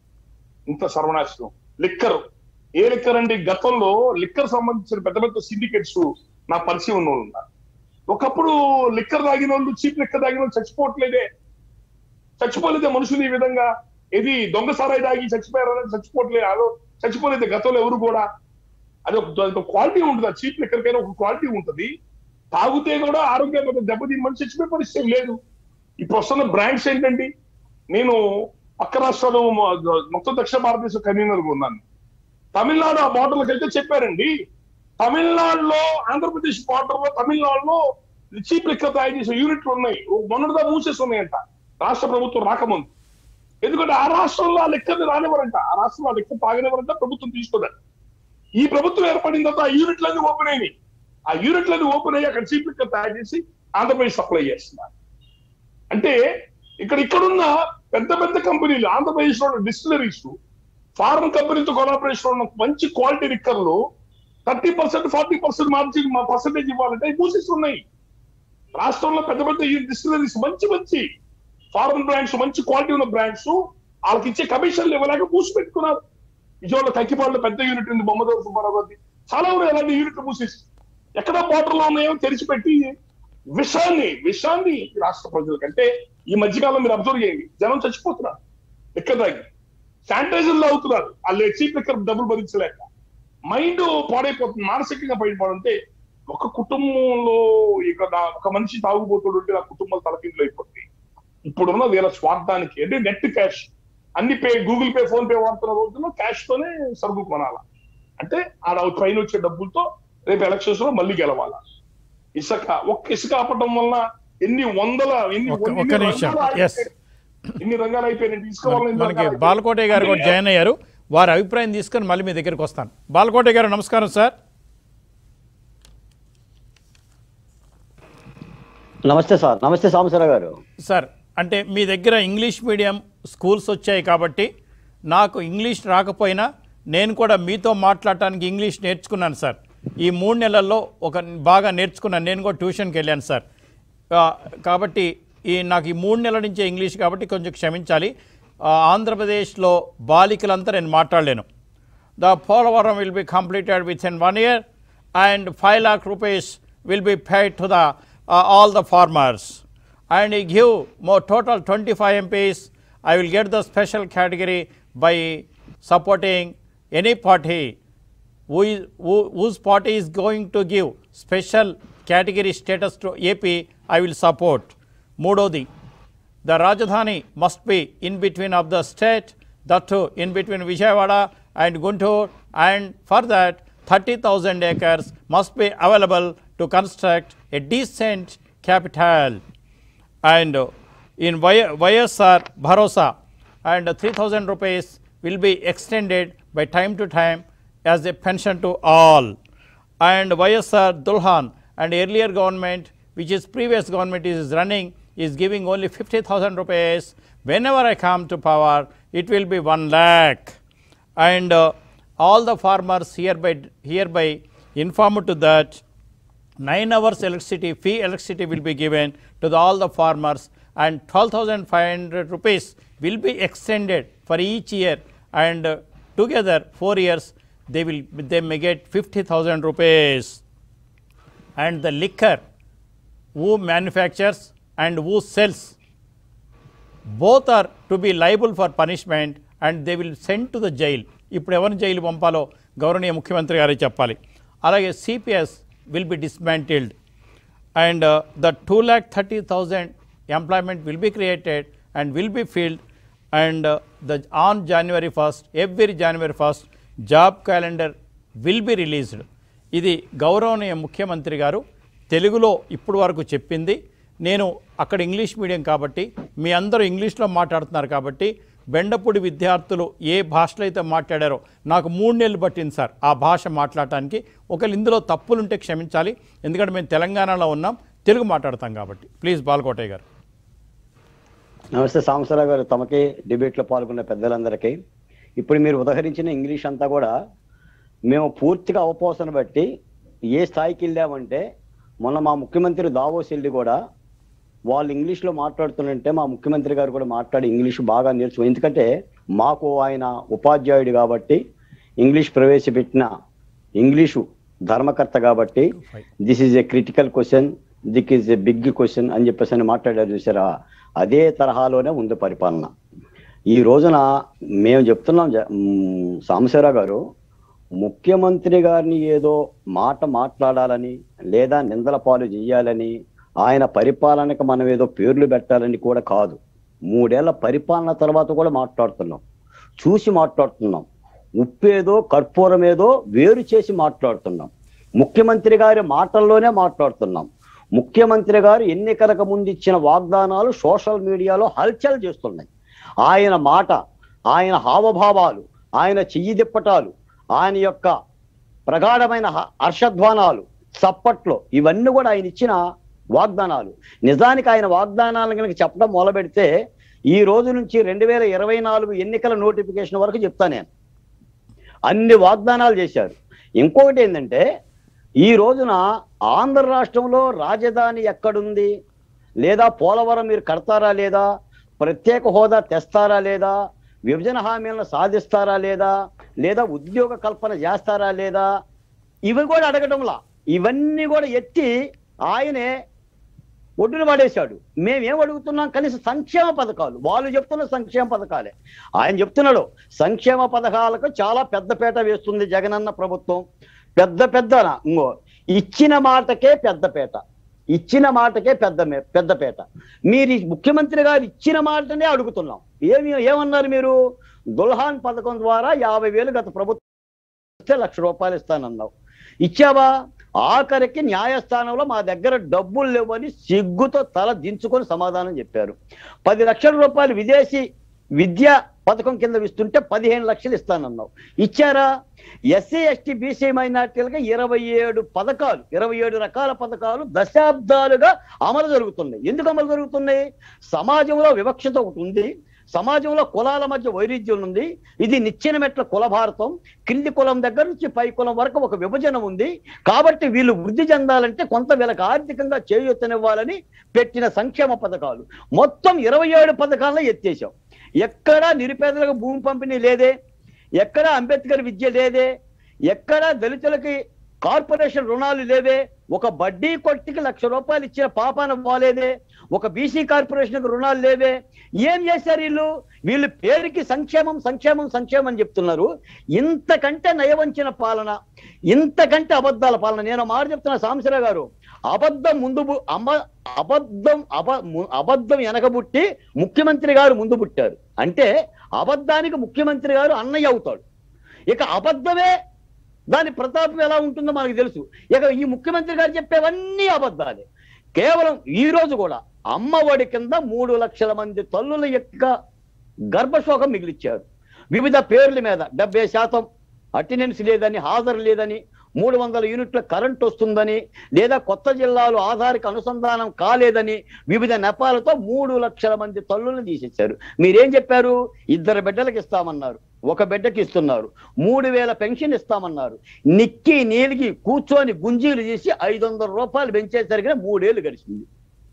ఇంత సర్వనాశనం లిక్కర్ ఏ లిక్కర్ అంటే గతంలో లిక్కర్ సంబంధించిన పెద్ద పెద్ద సిండికేట్స్ నా పరిచయం ఉన్న వాళ్ళు ఉన్నారు ఒకప్పుడు లిక్కర్ తాగిన వాళ్ళు చీప్ లిక్కర్ తాగిన వాళ్ళు చచ్చిపోవట్లేదే చచ్చిపోలేదే మనుషులు ఈ విధంగా ఇది దొంగ సారాయి తాగి చచ్చిపోయారని చచ్చిపోవట్లేదు అదో చచ్చిపోలేదు గతంలో ఎవరు కూడా అది ఒక క్వాలిటీ ఉంటుంది ఆ చీప్ లిక్కర్కైనా ఒక క్వాలిటీ ఉంటుంది తాగితే కూడా ఆరోగ్యం దెబ్బతిని మనిషి చచ్చిపోయే పరిస్థితి లేదు ఇప్పుడు వస్తున్న బ్రాండ్స్ ఏంటండి నేను పక్క రాష్ట్రాలు మొత్తం దక్షిణ భారతదేశం కన్వీనర్ గా ఉన్నాను తమిళనాడు ఆ బార్డర్లకు వెళ్తే చెప్పారండి తమిళనాడులో ఆంధ్రప్రదేశ్ బార్డర్ లో తమిళనాడులో చీప్ లిక్కర్ తయారు చేసే యూనిట్లు ఉన్నాయి మొన్నటిదా మూసేసి ఉన్నాయంట రాష్ట్ర ప్రభుత్వం రాకముందు ఎందుకంటే ఆ రాష్ట్రంలో ఆ లెక్కని రానివ్వరంట ఆ రాష్ట్రంలో ఆ లెక్క తాగనివ్వరంట ప్రభుత్వం తీసుకోదంట ఈ ప్రభుత్వం ఏర్పడిన తర్వాత ఆ యూనిట్లన్నీ ఓపెన్ అయినాయి ఆ యూనిట్లన్నీ ఓపెన్ అయ్యి అక్కడ చీప్ లిక్కర్ తయారు చేసి ఆంధ్రప్రదేశ్ సప్లై చేస్తున్నారు అంటే ఇక్కడ ఇక్కడున్న పెద్ద పెద్ద కంపెనీలు ఆంధ్రప్రదేశ్ లో డిస్టిలరీస్ ఫారెన్ కంపెనీతో కొలాబరేషన్ ఉన్న మంచి క్వాలిటీ లిక్కర్లు thirty percent forty percent margin percentage ఇవ్వాలంటే అవి మూసేస్తున్నాయి రాష్ట్రంలో పెద్ద పెద్ద డిస్టిలరీస్ మంచి మంచి ఫారెన్ బ్రాండ్స్ మంచి క్వాలిటీ ఉన్న బ్రాండ్స్ వాళ్ళకి ఇచ్చే కమిషన్లు ఇవ్వలేక మూసి పెట్టుకున్నారు విజయవాడలో కక్కిపాడులో పెద్ద యూనిట్ ఉంది బొమ్మదోరు సుబ్బారావు గారిది చాలా ఉన్నాయి అలాంటి యూనిట్లు మూసేసి ఎక్కడ బార్డర్ లో ఉన్నాయో తెరిచిపెట్టి విషాన్ని విషాన్ని ఈ రాష్ట్ర ప్రజలకంటే ఈ మధ్యకాలం మీరు అబ్జర్వ్ చేయండి జనం చచ్చిపోతున్నారు ఎక్కడ తాగి శానిటైజర్లు అవుతున్నారు వాళ్ళు చీప్ ఎక్కడ డబ్బులు భరించలేక మైండ్ పాడైపోతుంది మానసికంగా బయటపడంటే ఒక కుటుంబంలో ఇక నా- ఒక మనిషి తాగుబోతుడు ఉంటే ఆ కుటుంబం తలకిందులు అయిపోతుంది ఇప్పుడున్న వీళ్ళ స్వార్థానికి అంటే నెట్ క్యాష్ అన్ని pay Google Pay PhonePe వాడుతున్న రోజుల్లో క్యాష్ తోనే సరుకు కొనాల అంటే ఆడ పైన వచ్చే డబ్బులతో రేపు ఎలక్షన్స్ లో మళ్ళీ గెలవాలా ఇసుక ఒక్క ఇసుక ఆపటం వల్ల ఎన్ని వందల ఎన్ని ఒక్క- ఎన్ని ఒక్క నిమిషం. రంగాలు Yes. ఆగిపోయాయి. ఎన్ని రంగాలు అయిపోయినాయి ఇసుక వల్ల ఎన్ని మనకి రంగాలు అయిపోయాయి. బాలకోటయ్య గారు కూడా అంటే జాయిన్ అయ్యారు వారి అభిప్రాయం తీసుకొని మళ్ళీ మీ దగ్గరికి వస్తాను బాలకోటయ్య గారు నమస్కారం సార్ నమస్తే సార్ నమస్తే సాంబశివరావు గారు సార్ అంటే మీ దగ్గర ఇంగ్లీష్ మీడియం స్కూల్స్ వచ్చాయి కాబట్టి నాకు ఇంగ్లీష్ రాకపోయినా నేను కూడా మీతో మాట్లాడటానికి ఇంగ్లీష్ నేర్చుకున్నాను సార్ ఈ మూడు నెలల్లో ఒక బాగా నేర్చుకున్నాను నేను కూడా ట్యూషన్కి వెళ్ళాను సార్ కా- కాబట్టి ఈ నాకు ఈ మూడు నెలల నుంచే ఇంగ్లీష్ కాబట్టి కొంచెం క్షమించాలి ఆ, ఆంధ్రప్రదేశ్లో బాలికలంతా నేను మాట్లాడలేను The Polavaram will be completed within one year and 5 lakh rupees will be paid to the uh, all the farmers. And he give more total 25 MPs. I will get the special category by supporting any party who is, who, whose party is going to give special category status to AP, I will support. Mudodi, the Rajdhani must be in between of the state, that too in between Vijayawada and Guntur, and for that 30,000 acres must be available to construct a decent capital. And uh, in Y- YSR Bharosa, and 3,000 rupees will be extended by time to time as a pension to all. And YSR Dulhan and earlier government, which is previous government is running, is giving only 50,000 rupees. Whenever I come to power, it will be 1 lakh. And uh, all the farmers hereby, hereby informed to that 9 hours electricity, free electricity will be given to the, all the farmers and 12,500 rupees will be extended for each year and uh, together 4 years they will they may get 50,000 rupees and the liquor who manufactures and who sells both are to be liable for punishment and they will send to the jail ఇప్పుడు ఎవరిని జైలు పంపాలో గౌరవనీయ ముఖ్యమంత్రి గారే చెప్పాలి అలాగే CPS will be dismantled and uh, the 2 lakh 30,000 employment will be created and will be filled and uh, the on January 1st every January 1st job calendar will be released ఇది గౌరవనీయ ముఖ్యమంత్రి గారు తెలుగులో ఇప్పుడు వరకు చెప్పింది నేను అక్కడ ఇంగ్లీష్ మీడియం కాబట్టి మీ అందరూ ఇంగ్లీష్లో మాట్లాడుతున్నారు కాబట్టి బెండపూడి విద్యార్థులు ఏ భాషలో అయితే మాట్లాడారో నాకు మూడు నెలలు పట్టింది సార్ ఆ భాష మాట్లాడటానికి ఒకవేళ ఇందులో తప్పులుంటే క్షమించాలి ఎందుకంటే మేము తెలంగాణలో ఉన్నాం తెలుగు మాట్లాడతాం కాబట్టి ప్లీజ్ బాలకోటయ్య గారు నమస్తే సాంబశివరావు గారు తమకి డిబేట్లో పాల్గొన్న పెద్దలందరికీ ఇప్పుడు మీరు ఉదహరించిన ఇంగ్లీష్ అంతా కూడా మేము పూర్తిగా అవపోసన బట్టి ఏ స్థాయికి వెళ్ళామంటే మొన్న మా ముఖ్యమంత్రి దావోస్ వెళ్ళి కూడా వాళ్ళు ఇంగ్లీష్లో మాట్లాడుతుంటే మా ముఖ్యమంత్రి గారు కూడా మాట్లాడి ఇంగ్లీష్ బాగా నేర్చుకో ఎందుకంటే మాకు ఆయన ఉపాధ్యాయుడు కాబట్టి ఇంగ్లీష్ ప్రవేశపెట్టిన ఇంగ్లీషు ధర్మకర్త కాబట్టి this is a critical question this is a big question అని చెప్పేసి అని మాట్లాడారు చూసారా అదే తరహాలోనే ఉంది పరిపాలన ఈ రోజున మేము చెప్తున్నాం జ- మ్, సాంబశివరావు గారు ముఖ్యమంత్రి గారిని ఏదో మాట మాట్లాడాలని లేదా నిందల పాలు చేయాలని ఆయన పరిపాలనకు మనం ఏదో పేర్లు పెట్టాలని కూడా కాదు మూడేళ్ల పరిపాలన తర్వాత కూడా మాట్లాడుతున్నాం చూసి మాట్లాడుతున్నాం ఉప్పేదో కర్పూరం ఏదో వేరు చేసి మాట్లాడుతున్నాం ముఖ్యమంత్రి గారి మాటల్లోనే మాట్లాడుతున్నాం ముఖ్యమంత్రి గారు ఎన్నికలకు ముందు ఇచ్చిన వాగ్దానాలు సోషల్ మీడియాలో హల్చల్ చేస్తున్నాయి ఆయన మాట ఆయన హావభావాలు ఆయన చెయ్యి దిప్పటాలు ఆయన యొక్క ప్రగాఢమైన హ- హర్షధ్వానాలు చప్పట్లు ఇవన్నీ కూడా ఆయన ఇచ్చిన వాగ్దానాలు నిజానికి ఆయన వాగ్దానాలను కనుక చెప్పడం మొదలుపెడితే ఈ రోజు నుంచి రెండు వేల ఇరవై నాలుగు ఎన్నికల నోటిఫికేషన్ వరకు చెప్తా నేను అన్ని వాగ్దానాలు చేశారు ఇంకొకటి ఏంటంటే ఈ రోజున ఆంధ్ర రాష్ట్రంలో రాజధాని ఎక్కడుంది లేదా పోలవరం మీరు కడతారా లేదా ప్రత్యేక హోదా తెస్తారా లేదా విభజన హామీలను సాధిస్తారా లేదా లేదా ఉద్యోగ కల్పన చేస్తారా లేదా ఇవి కూడా అడగటంలా ఇవన్నీ కూడా ఎత్తి ఆయనే ఒడ్డున పడేశాడు మేమేం అడుగుతున్నాం కనీసం సంక్షేమ పథకాలు వాళ్ళు చెప్తున్న సంక్షేమ పథకాలే ఆయన చెప్తున్నాడు సంక్షేమ పథకాలకు చాలా పెద్దపేట వేస్తుంది జగనన్న ప్రభుత్వం పెద్ద పెద్ద ఇంకో ఇచ్చిన మాటకే పెద్దపేట ఇచ్చిన మాటకే పెద్ద మే- పెద్దపేట మీరు ఈ ముఖ్యమంత్రి గారు ఇచ్చిన మాటనే అడుగుతున్నాం ఏమి ఏమన్నారు మీరు దుల్హాన్ పథకం ద్వారా యాభై వేలు గత ప్రభుత్వం ఇస్తే లక్ష రూపాయలు ఇస్తానన్నావు ఇచ్చావా ఆఖరికి న్యాయస్థానంలో మా దగ్గర డబ్బులు లేవని సిగ్గుతో తల దించుకొని సమాధానం చెప్పారు పది లక్షల రూపాయలు విదేశీ విద్యా పథకం కింద ఇస్తుంటే పదిహేను లక్షలు ఇస్తానన్నావు ఇచ్చారా ఎస్సీ ఎస్టీ బీసీ మైనార్టీలకు ఇరవై ఏడు పథకాలు ఇరవై ఏడు రకాల పథకాలు దశాబ్దాలుగా అమలు జరుగుతున్నాయి ఎందుకు అమలు జరుగుతున్నాయి సమాజంలో వివక్షత ఒకటి ఉంది సమాజంలో కులాల మధ్య వైరుధ్యం ఉంది ఇది నిచ్చెన మెట్ల కుల భారతం కింది కులం దగ్గర నుంచి పై కులం వరకు ఒక విభజన ఉంది కాబట్టి వీళ్ళు వృద్ధి చెందాలంటే కొంత వీళ్ళకి ఆర్థికంగా చేయూతనివ్వాలని పెట్టిన సంక్షేమ పథకాలు మొత్తం ఇరవై ఏడు పథకాలను ఎత్తేసాం ఎక్కడా నిరుపేదలకు భూమి పంపిణీ లేదే ఎక్కడా అంబేద్కర్ విద్య లేదే ఎక్కడా దళితులకి కార్పొరేషన్ రుణాలు లేవే ఒక బడ్డీ కొట్టికి లక్ష రూపాయలు ఇచ్చిన పాపాన పోలేదే ఒక బీసీ కార్పొరేషన్ రుణాలు లేవే ఏం చేశారు వీళ్ళు వీళ్ళు పేరుకి సంక్షేమం సంక్షేమం సంక్షేమం అని చెప్తున్నారు ఇంతకంటే నయవంచిన పాలన ఇంతకంటే అబద్ధాల పాలన నేను ఒక మాట చెప్తున్నా సాంబశివరావు గారు అబద్ధం ముందు బు- అమ్మ అబద్ధం అబ ము- అబద్ధం వెనకబుట్టి ముఖ్యమంత్రి గారు ముందు పుట్టారు అంటే అబద్ధానికి ముఖ్యమంత్రి గారు అన్నయ్య అవుతాడు ఇక అబద్ధమే దాని ప్రతాపం ఎలా ఉంటుందో మనకు తెలుసు ఇక ఈ ముఖ్యమంత్రి గారు చెప్పేవన్నీ అబద్ధాలే కేవలం ఈ రోజు కూడా అమ్మఒడి కింద మూడు లక్షల మంది తల్లుల యొక్క గర్భశోకం మిగిలిచ్చారు వివిధ పేర్ల మీద డెబ్బై శాతం అటెండెన్స్ లేదని హాజరు లేదని మూడు వందల యూనిట్ల కరెంట్ వస్తుందని లేదా కొత్త జిల్లాలు ఆధార్కి అనుసంధానం కాలేదని వివిధ నెపాలతో మూడు లక్షల మంది తల్లులను తీసేశారు మీరేం చెప్పారు ఇద్దరు బిడ్డలకు ఇస్తామన్నారు ఒక బిడ్డకి ఇస్తున్నారు మూడు వేల పెన్షన్ ఇస్తామన్నారు నిక్కి నీలిగి కూర్చొని గుంజీలు చేసి ఐదు వందల రూపాయలు పెంచేసరికి మూడేళ్లు గడిచింది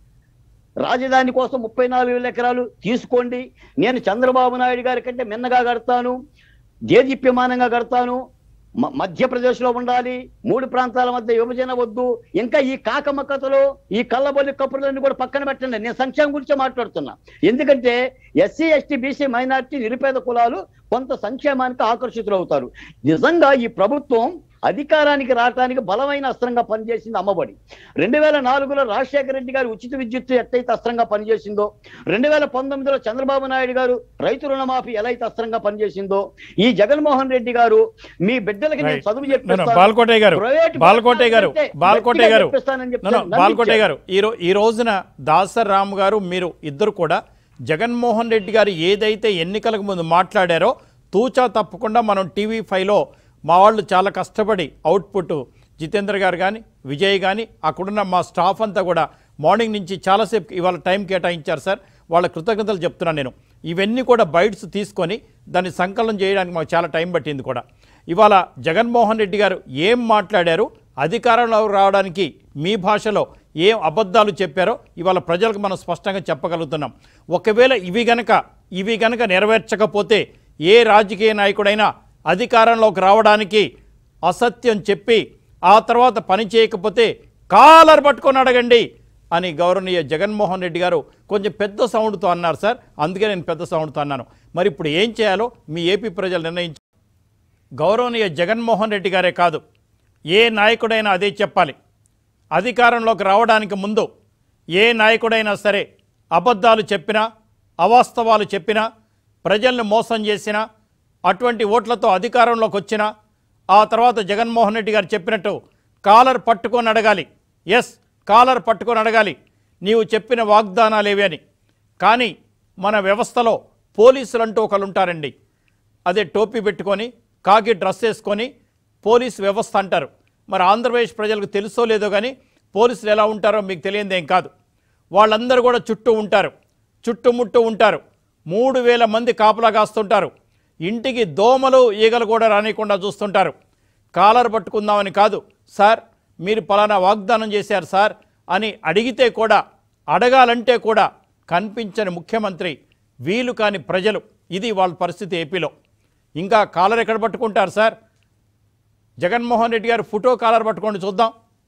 రాజధాని కోసం ముప్పై నాలుగు వేల ఎకరాలు తీసుకోండి నేను చంద్రబాబు నాయుడు గారి కంటే మిన్నగా కడతాను దేదీప్యమానంగా కడతాను మ- మధ్యప్రదేశ్లో ఉండాలి మూడు ప్రాంతాల మధ్య విభజన వద్దు ఇంకా ఈ కాకమ్మ కథలు ఈ కళ్ళబొల్లి కప్పులన్నీ కూడా పక్కన పెట్టండి నేను సంక్షేమం గురించి మాట్లాడుతున్నా ఎందుకంటే ఎస్సీ ఎస్టీ బీసీ మైనార్టీ నిరుపేద కులాలు కొంత సంక్షేమానికి ఆకర్షితులు అవుతారు నిజంగా ఈ ప్రభుత్వం అధికారానికి రావడానికి బలమైన అస్త్రంగా పనిచేసింది అమ్మబడి రెండు వేల నాలుగులో రాజశేఖర రెడ్డి గారు ఉచిత విద్యుత్ ఎట్టయితే అస్త్రంగా పనిచేసిందో రెండు వేల పంతొమ్మిదిలో చంద్రబాబు నాయుడు గారు రైతు రుణమాఫీ ఎలా అయితే అస్త్రంగా పనిచేసిందో ఈ జగన్మోహన్ రెడ్డి గారు మీ బిడ్డలకి నేను Right. చదువు No, no, చెప్పిస్తాను. బాల్కోటే గారు ప్రైవేట్ బాల్కోటే గారు అంటే బాల్కోటే గట్టిగా గారు చెప్పిస్తానని No, no, చెప్పాను. బాల్కోటే నమ్మించారు. గారు ఈ రో ఈ రోజున దాసర్ రామ్ గారు మీరు ఇద్దరు కూడా జగన్మోహన్ రెడ్డి గారు ఏదైతే ఎన్నికలకు ముందు మాట్లాడారో తూచా తప్పకుండా మనం టీవీ ఫైవ్లో మా వాళ్ళు చాలా కష్టపడి అవుట్పుట్ జితేంద్ర గారు కానీ విజయ్ కానీ అక్కడున్న మా స్టాఫ్ అంతా కూడా మార్నింగ్ నుంచి చాలాసేపు ఇవాళ టైం కేటాయించారు సార్ వాళ్ళ కృతజ్ఞతలు చెప్తున్నాను నేను ఇవన్నీ కూడా బైట్స్ తీసుకొని దాన్ని సంకలనం చేయడానికి మాకు చాలా టైం పట్టింది కూడా ఇవాళ జగన్మోహన్ రెడ్డి గారు ఏం మాట్లాడారు అధికారంలో రావడానికి మీ భాషలో ఏం అబద్ధాలు చెప్పారో ఇవాళ ప్రజలకు మనం స్పష్టంగా చెప్పగలుగుతున్నాం ఒకవేళ ఇవి గనక ఇవి గనక నెరవేర్చకపోతే ఏ రాజకీయ నాయకుడైనా అధికారంలోకి రావడానికి అసత్యం చెప్పి ఆ తర్వాత పని చేయకపోతే కాలర్ పట్టుకొని అడగండి అని గౌరవనీయ జగన్మోహన్ రెడ్డి గారు కొంచెం పెద్ద సౌండ్తో అన్నారు సార్ అందుకే నేను పెద్ద సౌండ్తో అన్నాను మరి ఇప్పుడు ఏం చేయాలో మీ ఏపీ ప్రజలు నిర్ణయించారు గౌరవనీయ జగన్మోహన్ రెడ్డి గారే కాదు ఏ నాయకుడైనా అదే చెప్పాలి అధికారంలోకి రావడానికి ముందు ఏ నాయకుడైనా సరే అబద్ధాలు చెప్పినా అవాస్తవాలు చెప్పినా ప్రజల్ని మోసం చేసినా అటువంటి ఓట్లతో అధికారంలోకి వచ్చినా ఆ తర్వాత జగన్మోహన్ రెడ్డి గారు చెప్పినట్టు కాలర్ పట్టుకొని అడగాలి ఎస్ కాలర్ పట్టుకొని అడగాలి నీవు చెప్పిన వాగ్దానాలేవి అని కానీ మన వ్యవస్థలో పోలీసులు అంటూ ఒకరు ఉంటారండి అదే టోపీ పెట్టుకొని కాకి డ్రెస్ వేసుకొని పోలీస్ వ్యవస్థ అంటారు మరి ఆంధ్రప్రదేశ్ ప్రజలకు తెలుసో లేదో కానీ పోలీసులు ఎలా ఉంటారో మీకు తెలియందేం కాదు వాళ్ళందరూ కూడా చుట్టూ ఉంటారు చుట్టుముట్టు ఉంటారు మూడు వేల మంది కాపలా కాస్తుంటారు ఇంటికి దోమలు ఈగలు కూడా రానియకుండా చూస్తుంటారు కాలర్ పట్టుకుందామని కాదు సార్ మీరు పలానా వాగ్దానం చేశారు సార్ అని అడిగితే కూడా అడగాలంటే కూడా కనిపించని ముఖ్యమంత్రి వీలు కాని ప్రజలు ఇది వాళ్ళ పరిస్థితి ఏపీలో ఇంకా కాలర్ ఎక్కడ పట్టుకుంటారు సార్ జగన్మోహన్ రెడ్డి గారు ఫోటో కాలర్ పట్టుకోండి చూద్దాం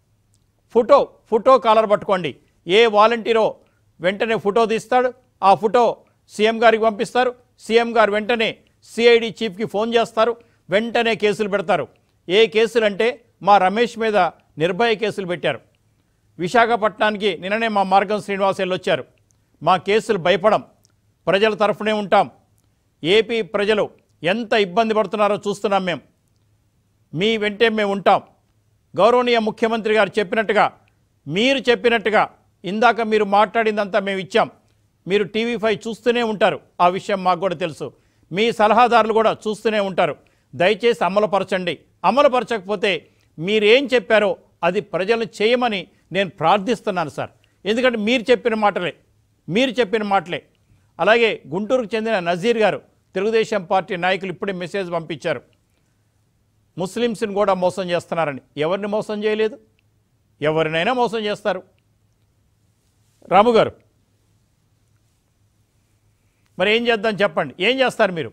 ఫోటో ఫోటో కాలర్ పట్టుకోండి ఏ వాలంటీరో వెంటనే ఫోటో తీస్తాడు ఆ ఫోటో సీఎం గారికి పంపిస్తారు సీఎం గారు వెంటనే సిఐడి చీఫ్కి ఫోన్ చేస్తారు వెంటనే కేసులు పెడతారు ఏ కేసులు అంటే మా రమేష్ మీద నిర్భయ కేసులు పెట్టారు విశాఖపట్నానికి నిన్ననే మా మార్గం శ్రీనివాస్ వెళ్ళొచ్చారు మా కేసులు భయపడం ప్రజల తరఫునే ఉంటాం ఏపీ ప్రజలు ఎంత ఇబ్బంది పడుతున్నారో చూస్తున్నాం మేము మీ వెంటే మేము ఉంటాం గౌరవనీయ ముఖ్యమంత్రి గారు చెప్పినట్టుగా మీరు చెప్పినట్టుగా ఇందాక మీరు మాట్లాడిందంతా మేము ఇచ్చాం మీరు టీవీ ఫైవ్ చూస్తూనే ఉంటారు ఆ విషయం మాకు కూడా తెలుసు మీ సలహాదారులు కూడా చూస్తూనే ఉంటారు దయచేసి అమలుపరచండి అమలుపరచకపోతే మీరేం చెప్పారో అది ప్రజలను చేయమని నేను ప్రార్థిస్తున్నాను సార్ ఎందుకంటే మీరు చెప్పిన మాటలే మీరు చెప్పిన మాటలే అలాగే గుంటూరుకు చెందిన నజీర్ గారు తెలుగుదేశం పార్టీ నాయకులు ఇప్పుడే మెసేజ్ పంపించారు ముస్లిమ్స్ని కూడా మోసం చేస్తున్నారని ఎవరిని మోసం చేయలేదు ఎవరినైనా మోసం చేస్తారు రాము గారు మరి ఏం చేద్దాం చెప్పండి ఏం చేస్తారు మీరు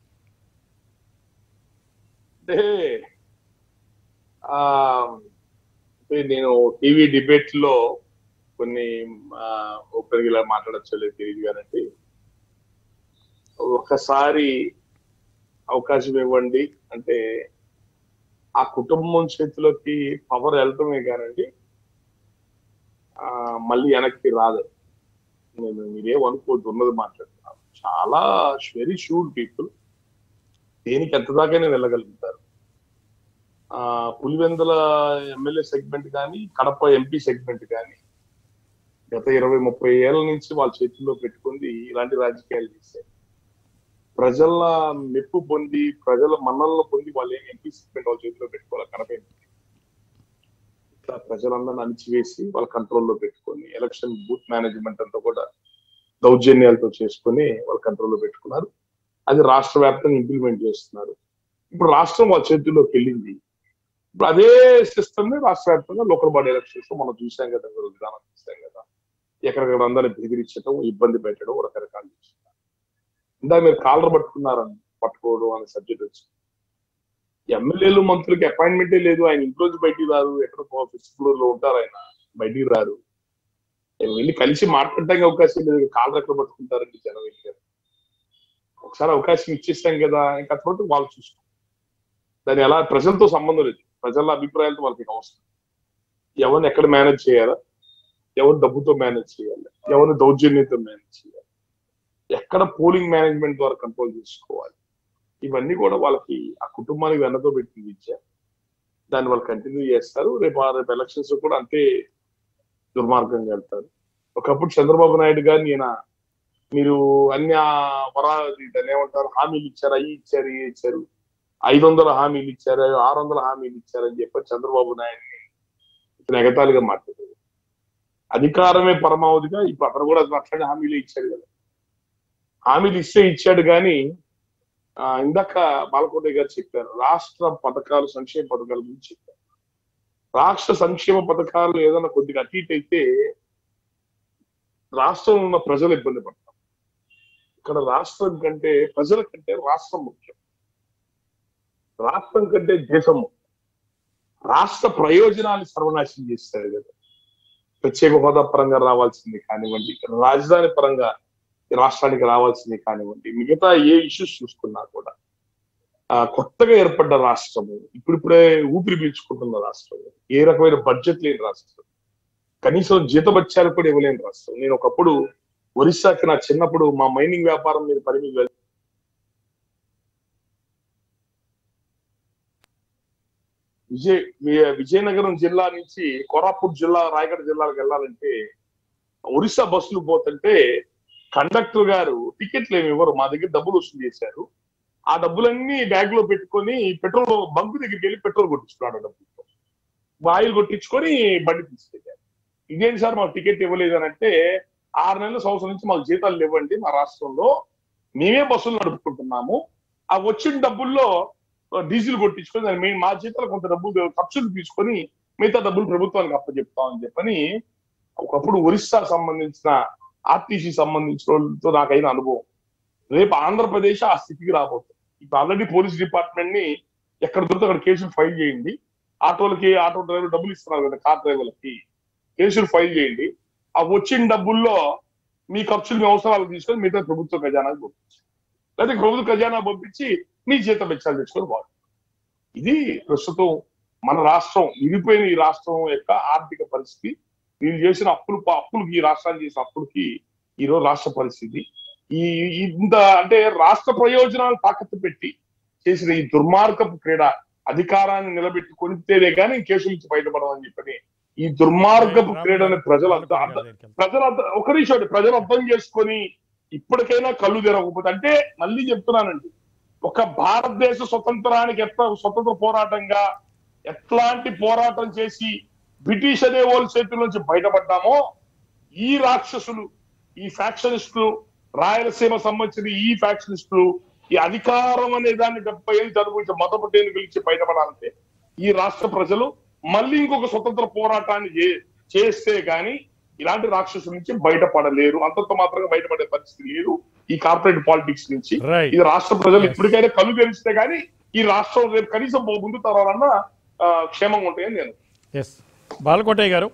అంటే ఆ, అంటే నేను టీవీ డిబేట్ లో కొన్ని ఓపెన్ ఇలా మాట్లాడచ్చో లేదు తెలియదు కానండి ఒకసారి అవకాశం ఇవ్వండి అంటే ఆ కుటుంబం చేతిలోకి పవర్ వెళ్ళటమే కానండి ఆ, మళ్ళీ వెనక్కి రాదు నేను మీరేం అనుకోవద్దు ఉన్నది మాట్లాడుతున్నాను చాలా వెరీ షూడ్ పీపుల్ దేనికి ఎంత దాకానే వెళ్ళగలుగుతారు ఆ పులివెందుల ఎమ్మెల్యే సెగ్మెంట్ కానీ కడప ఎంపీ సెగ్మెంట్ కానీ గత ఇరవై ముప్పై ఏళ్ల నుంచి వాళ్ళ చేతుల్లో పెట్టుకుంది ఇలాంటి రాజకీయాలు చేశారు ప్రజల మెప్పు పొంది ప్రజల మన్నలను పొంది వాళ్ళు ఏం ఎంపీ సెగ్మెంట్ వాళ్ళ చేతిలో పెట్టుకోవాలి కడప ఎంపీ ఇట్లా ప్రజలందరిని అణిచివేసి వాళ్ళ కంట్రోల్లో పెట్టుకొని ఎలక్షన్ బూత్ మేనేజ్మెంట్ అంతా కూడా దౌర్జన్యాలతో చేసుకొని వాళ్ళ కంట్రోల్లో పెట్టుకున్నారు అది రాష్ట్ర వ్యాప్తంగా ఇంప్లిమెంట్ చేస్తున్నారు ఇప్పుడు రాష్ట్రం వాళ్ళ చేతుల్లోకి వెళ్ళింది ఇప్పుడు అదే సిస్టమ్ ని రాష్ట్ర వ్యాప్తంగా లోకల్ బాడీ ఎలక్షన్స్ లో మనం చూసాం కదా మీరు విధానం చూసాం కదా ఎక్కడికక్కడ అందరిని బెదిరించడం ఇబ్బంది పెట్టడం రకరకాలు చేస్తున్నారు ఇందాక మీరు కాలర్ పట్టుకున్నారని పట్టుకోవడం అనే సబ్జెక్ట్ వచ్చింది ఎమ్మెల్యేలు మంత్రులకి అపాయింట్మెంటే లేదు ఆయన ఇంట్లోంచి బయటికి రారు ఎక్కడ ఫిఫ్త్ ఫ్లోర్ లో ఉంటారు ఆయన బయటికి రారు ఆయన వెళ్ళి కలిసి మాట్లాడడానికి అవకాశం లేదు కాలర్ ఎక్కడ పట్టుకుంటారండి జనం వెళ్ళి కదా. ఒకసారి అవకాశం ఇచ్చేస్తాం కదా ఇంకా తర్వాత వాళ్ళు చూసుకో దాని ఎలా ప్రజలతో సంబంధం లేదు ప్రజల అభిప్రాయాలతో వాళ్ళకి అవసరం ఎవరిని ఎక్కడ మేనేజ్ చేయాలా ఎవరు డబ్బుతో మేనేజ్ చేయాలి ఎవరిని దౌర్జన్యంతో మేనేజ్ చేయాలి ఎక్కడ పోలింగ్ మేనేజ్మెంట్ ద్వారా కంట్రోల్ చేసుకోవాలి ఇవన్నీ కూడా వాళ్ళకి ఆ కుటుంబానికి వెన్నతో పెట్టి విద్య దాన్ని వాళ్ళు కంటిన్యూ చేస్తారు రేపు ఆ రేపు ఎలక్షన్స్ కూడా అంతే దుర్మార్గంగా వెళ్తారు ఒకప్పుడు చంద్రబాబు నాయుడు గారిని ఈయన మీరు అన్ని ఆ వరా దాన్ని ఏమంటారు హామీలు ఇచ్చారు అవి ఇచ్చారు ఇవి ఇచ్చారు ఐదు వందల హామీలు ఇచ్చారు ఆరు వందల హామీలు ఇచ్చారు అని చెప్పి చంద్రబాబు నాయుడిని ఇతను ఎగతాళిగా మాట్లాడారు అధికారమే పరమావధిగా ఇప్పుడు అతను కూడా అట్లాంటి హామీలు ఇచ్చాడు కదా హామీలు ఇస్తే ఇచ్చాడు కానీ ఆ, ఇందాక బాలకోట గారు చెప్పారు రాష్ట్ర పథకాలు సంక్షేమ పథకాల గురించి చెప్పారు రాష్ట్ర సంక్షేమ పథకాలు ఏదైనా కొద్దిగా అటు ఇటు అయితే రాష్ట్రంలో ఉన్న ప్రజలు ఇబ్బంది పడతారు ఇక్కడ రాష్ట్రం కంటే ప్రజల కంటే రాష్ట్రం ముఖ్యం రాష్ట్రం కంటే దేశం ముఖ్యం రాష్ట్ర ప్రయోజనాలు సర్వనాశనం చేస్తారు కదా ప్రత్యేక హోదా పరంగా రావాల్సింది కానివ్వండి రాజధాని పరంగా ఈ రాష్ట్రానికి రావాల్సింది కానివ్వండి మిగతా ఏ ఇష్యూస్ చూసుకున్నా కూడా ఆ కొత్తగా ఏర్పడ్డ రాష్ట్రము ఇప్పుడిప్పుడే ఊపిరి పీల్చుకుంటున్న రాష్ట్రం ఏ రకమైన బడ్జెట్ లేని రాష్ట్రం కనీసం జీతబత్యాలు కూడా ఇవ్వలేని రాష్ట్రం నేను ఒకప్పుడు ఒరిస్సాకి నా చిన్నప్పుడు మా మైనింగ్ వ్యాపారం మీద పని మీద వెళ్తే విజయ్ వి- విజయనగరం జిల్లా నుంచి కోరాపూర్ జిల్లా రాయగఢ జిల్లాలకు వెళ్ళాలంటే ఒరిస్సా బస్సులు పోతుంటే కండక్టర్ గారు టికెట్లు ఏమి ఇవ్వరు మా దగ్గర డబ్బులు వసూలు చేశారు ఆ డబ్బులన్నీ బ్యాగ్ లో పెట్టుకొని పెట్రోల్ బంక్ దగ్గరికి వెళ్ళి పెట్రోల్ కొట్టించుకున్నాడు ఆ డబ్బులతో ఆయిల్ కొట్టించుకొని బండి తీసుకెళ్ళారు ఇదేంటి సార్ మాకు టికెట్ ఇవ్వలేదు అని అంటే ఆరు నెలల సంవత్సరం నుంచి మాకు జీతాలు ఇవ్వండి మా రాష్ట్రంలో మేమే బస్సులు నడుపుకుంటున్నాము ఆ వచ్చిన డబ్బుల్లో డీజిల్ కొట్టించుకొని దాని మేము మా జీతాలు కొంత డబ్బులు ఖర్చులు తీసుకొని మిగతా డబ్బులు ప్రభుత్వానికి అప్పచెప్తామని చెప్పని ఒకప్పుడు ఒరిస్సా సంబంధించిన ఆర్టీసీ సంబంధించిన వాళ్ళతో నాకైన అనుభవం రేపు ఆంధ్రప్రదేశ్ ఆ స్థితికి రాబోతుంది ఇప్పుడు ఆల్రెడీ పోలీస్ డిపార్ట్మెంట్ ని ఎక్కడ దొరికితే అక్కడ కేసులు ఫైల్ చేయండి ఆటోలకి ఆటో డ్రైవర్ డబ్బులు ఇస్తున్నారు కదా కార్ డ్రైవర్లకి కేసులు ఫైల్ చేయండి ఆ వచ్చిన డబ్బుల్లో మీ ఖర్చులు మీ అవసరాలు తీసుకొని మిగతా ప్రభుత్వ ఖజానాకు పంపించి లేదా ప్రభుత్వ ఖజానా పంపించి మీ జీతం వెచ్చాలు తెచ్చుకొని బాగుంది ఇది ప్రస్తుతం మన రాష్ట్రం విడిపోయిన ఈ రాష్ట్రం యొక్క ఆర్థిక పరిస్థితి వీళ్ళు చేసిన అప్పులు అప్పులకి ఈ రాష్ట్రాలు చేసిన అప్పులకి ఈ రోజు రాష్ట్ర పరిస్థితి ఈ ఈ ఇంత అంటే రాష్ట్ర ప్రయోజనాలు తాకట్టు పెట్టి చేసిన ఈ దుర్మార్గపు క్రీడ అధికారాన్ని నిలబెట్టి కొనితేనే కానీ కేసుల నుంచి బయటపడమని చెప్పని ఈ దుర్మార్గపు క్రీడని ప్రజలు అర్థం అర్థం- ప్రజలు అర్థం ఒక నిమిషం అండి, ప్రజలు అర్థం చేసుకొని ఇప్పటికైనా కళ్ళు తెరవకపోతే అంటే మళ్ళీ చెప్తున్నానండి ఒక భారతదేశ స్వతంత్రానికి ఎట్లా స్వతంత్ర పోరాటంగా ఎట్లాంటి పోరాటం చేసి బ్రిటిష్ అనే వాళ్ళ చేతుల నుంచి బయటపడ్డామో ఈ రాక్షసులు ఈ ఫ్యాక్షనిస్టులు రాయలసీమ సంబంధించిన ఈ ఫ్యాక్షనిస్టులు ఈ అధికారం అనే దాన్ని డెబ్బై ఏళ్ళు చదువుకుంటే మొదటి పిలిచి బయటపడాలంటే ఈ రాష్ట్ర ప్రజలు మళ్ళీ ఇంకొక స్వతంత్ర పోరాటాన్ని చే- చేస్తే గాని ఇలాంటి రాక్షసుల నుంచి బయటపడలేరు అంతంత మాత్రంగా బయటపడే పరిస్థితి లేదు ఈ కార్పొరేట్ పాలిటిక్స్ నుంచి Right. ఇది రాష్ట్ర ప్రజలు ఇప్పటికైనా కళ్ళు తెరిస్తే గాని ఈ రాష్ట్రం రేపు కనీసం ముందు తరాలన్నా ఆ, క్షేమంగా ఉంటాయని నేను ఎస్ బాలకోటయ్య గారు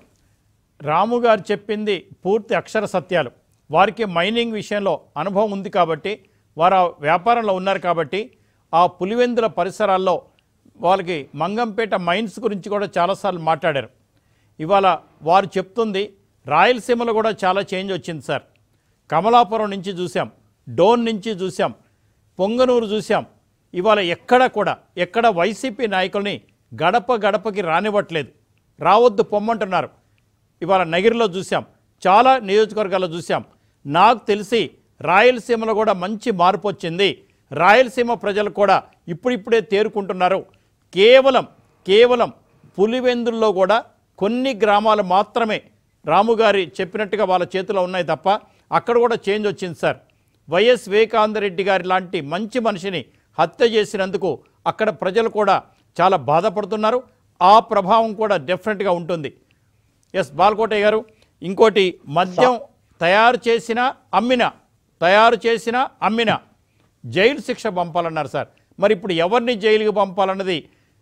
రాము గారు చెప్పింది పూర్తి అక్షర సత్యాలు వారికి మైనింగ్ విషయంలో అనుభవం ఉంది కాబట్టి వారు ఆ వ్యాపారంలో ఉన్నారు కాబట్టి ఆ పులివెందుల పరిసరాల్లో వాళ్ళకి మంగంపేట మైన్స్ గురించి కూడా చాలాసార్లు మాట్లాడారు ఇవాళ వారు చెప్తుంది రాయలసీమలో కూడా చాలా చేంజ్ వచ్చింది సార్ కమలాపురం నుంచి చూసాం డోన్ నుంచి చూసాం పొంగనూరు చూసాం ఇవాళ ఎక్కడ కూడా ఎక్కడ వైసీపీ నాయకుల్ని గడప గడపకి రానివ్వట్లేదు రావద్దు పొమ్మంటున్నారు ఇవాళ నగిరిలో చూసాం చాలా నియోజకవర్గాల్లో చూసాం నాకు తెలిసి రాయలసీమలో కూడా మంచి మార్పు వచ్చింది రాయలసీమ ప్రజలు కూడా ఇప్పుడిప్పుడే తేరుకుంటున్నారు కేవలం కేవలం పులివెందుల్లో కూడా కొన్ని గ్రామాలు మాత్రమే రాముగారి చెప్పినట్టుగా వాళ్ళ చేతిలో ఉన్నాయి తప్ప అక్కడ కూడా చేంజ్ వచ్చింది సార్ వైఎస్ వివేకానందరెడ్డి గారి లాంటి మంచి మనిషిని హత్య చేసినందుకు అక్కడ ప్రజలు కూడా చాలా బాధపడుతున్నారు ఆ ప్రభావం కూడా డెఫినెట్గా ఉంటుంది ఎస్ బాల్కోటయ్య గారు ఇంకోటి మద్యం తయారు చేసిన అమ్మిన తయారు చేసిన అమ్మిన జైలు శిక్ష పంపాలన్నారు సార్ మరి ఇప్పుడు ఎవరిని జైలుకి పంపాలన్నది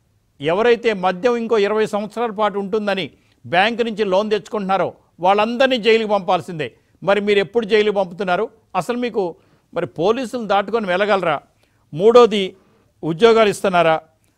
ఎవరైతే మద్యం ఇంకో ఇరవై సంవత్సరాల పాటు ఉంటుందని బ్యాంకు నుంచి లోన్ తెచ్చుకుంటున్నారో వాళ్ళందరినీ జైలుకి పంపాల్సిందే మరి మీరు ఎప్పుడు జైలుకి పంపుతున్నారు అసలు మీకు మరి పోలీసులు దాటుకొని వెళ్ళగలరా మూడోది ఉద్యోగాలు ఇస్తున్నారా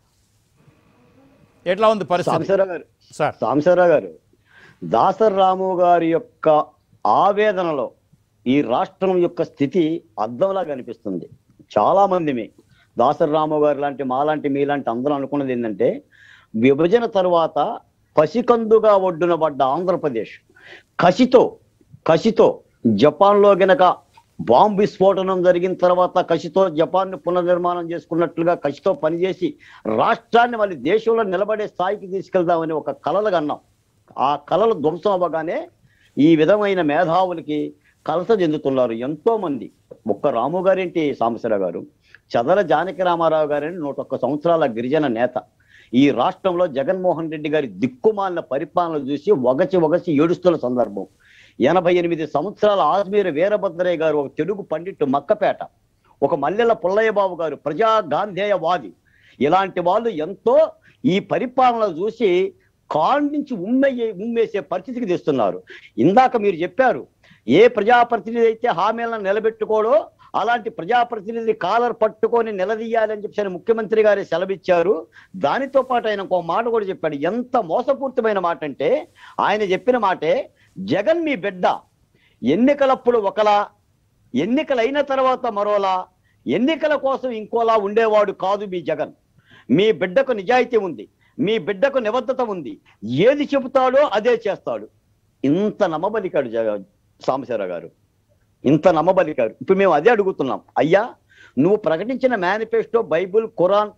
ఎట్లా ఉంది పరిస్థితి సాంబశివరావు గారు సార్ సాంబశివరావు గారు దాసర్ రాము గారి యొక్క ఆవేదనలో ఈ రాష్ట్రం యొక్క స్థితి అద్దంలా కనిపిస్తుంది చాలా మంది మీ దాసర్ రాము గారు లాంటి మాలాంటి మీలాంటి అందరూ అనుకున్నది ఏంటంటే విభజన తరువాత పసికందుగా ఒడ్డున పడ్డ ఆంధ్రప్రదేశ్ కసితో కసితో జపాన్లో గనక బాంబు విస్ఫోటనం జరిగిన తర్వాత కసితో జపాన్ పునర్నిర్మాణం చేసుకున్నట్లుగా కసితో పనిచేసి రాష్ట్రాన్ని మళ్ళీ దేశంలో నిలబడే స్థాయికి తీసుకెళ్దామని ఒక కలలు కన్నాం ఆ కళలు ధ్వంసం అవ్వగానే ఈ విధమైన మేధావులకి కలస చెందుతున్నారు ఎంతో మంది ఒక్క రాము గారేంటి సాంబశివరావు గారు చదల జానకి రామారావు గారని నూట ఒక్క సంవత్సరాల గిరిజన నేత ఈ రాష్ట్రంలో జగన్మోహన్ రెడ్డి గారి దిక్కుమాలిన పరిపాలన చూసి ఒగచి ఒగచి ఏడుస్తున్న సందర్భం ఎనభై ఎనిమిది సంవత్సరాల ఆజ్మీర్ వీరభద్రయ్య గారు ఒక తెలుగు పండిట్టు మక్కపేట ఒక మల్లెల పుల్లయ్య బాబు గారు ప్రజా గాంధేయవాది ఇలాంటి వాళ్ళు ఎంతో ఈ పరిపాలన చూసి కాళ్ళ నుంచి ఉమ్మెయ్యే ఉమ్మేసే పరిస్థితికి తెస్తున్నారు ఇందాక మీరు చెప్పారు ఏ ప్రజాప్రతినిధి అయితే హామీలను నిలబెట్టుకోడో అలాంటి ప్రజాప్రతినిధి కాలర్ పట్టుకొని నిలదీయాలని చెప్పి ముఖ్యమంత్రి గారే సెలవిచ్చారు దానితో పాటు ఆయన ఇంకో మాట కూడా చెప్పాడు ఎంత మోసపూరితమైన మాట అంటే ఆయన చెప్పిన మాటే జగన్ మీ బిడ్డ ఎన్నికలప్పుడు ఒకలా ఎన్నికలైన తర్వాత మరోలా ఎన్నికల కోసం ఇంకోలా ఉండేవాడు కాదు మీ జగన్ మీ బిడ్డకు నిజాయితీ ఉంది మీ బిడ్డకు నిబద్ధత ఉంది ఏది చెబుతాడో అదే చేస్తాడు ఇంత నమ్మబలికాడు జగ సాంబశివరావు గారు ఇంత నమ్మబలికారు ఇప్పుడు మేము అదే అడుగుతున్నాం అయ్యా నువ్వు ప్రకటించిన మేనిఫెస్టో బైబుల్ ఖురాన్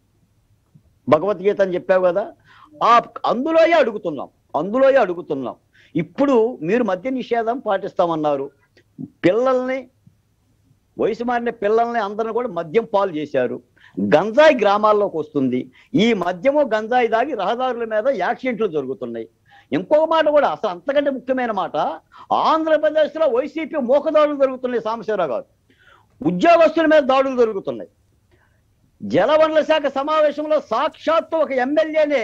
భగవద్గీత అని చెప్పావు కదా ఆ అందులోయే అడుగుతున్నాం అందులోయే అడుగుతున్నాం ఇప్పుడు మీరు మద్య నిషేధం పాటిస్తామన్నారు పిల్లల్ని వయసు మారిన పిల్లల్ని అందరిని కూడా మద్యం పాలు చేశారు గంజాయి గ్రామాల్లోకి వస్తుంది ఈ మద్యము గంజాయి దాగి రహదారుల మీద యాక్సిడెంట్లు జరుగుతున్నాయి ఇంకొక మాట కూడా అసలు అంతకంటే ముఖ్యమైన మాట ఆంధ్రప్రదేశ్లో వైసీపీ మోకదాడులు జరుగుతున్నాయి సాంబశివరావు గారు ఉద్యోగస్తుల మీద దాడులు జరుగుతున్నాయి జలవనరుల శాఖ సమావేశంలో సాక్షాత్తు ఒక ఎమ్మెల్యేనే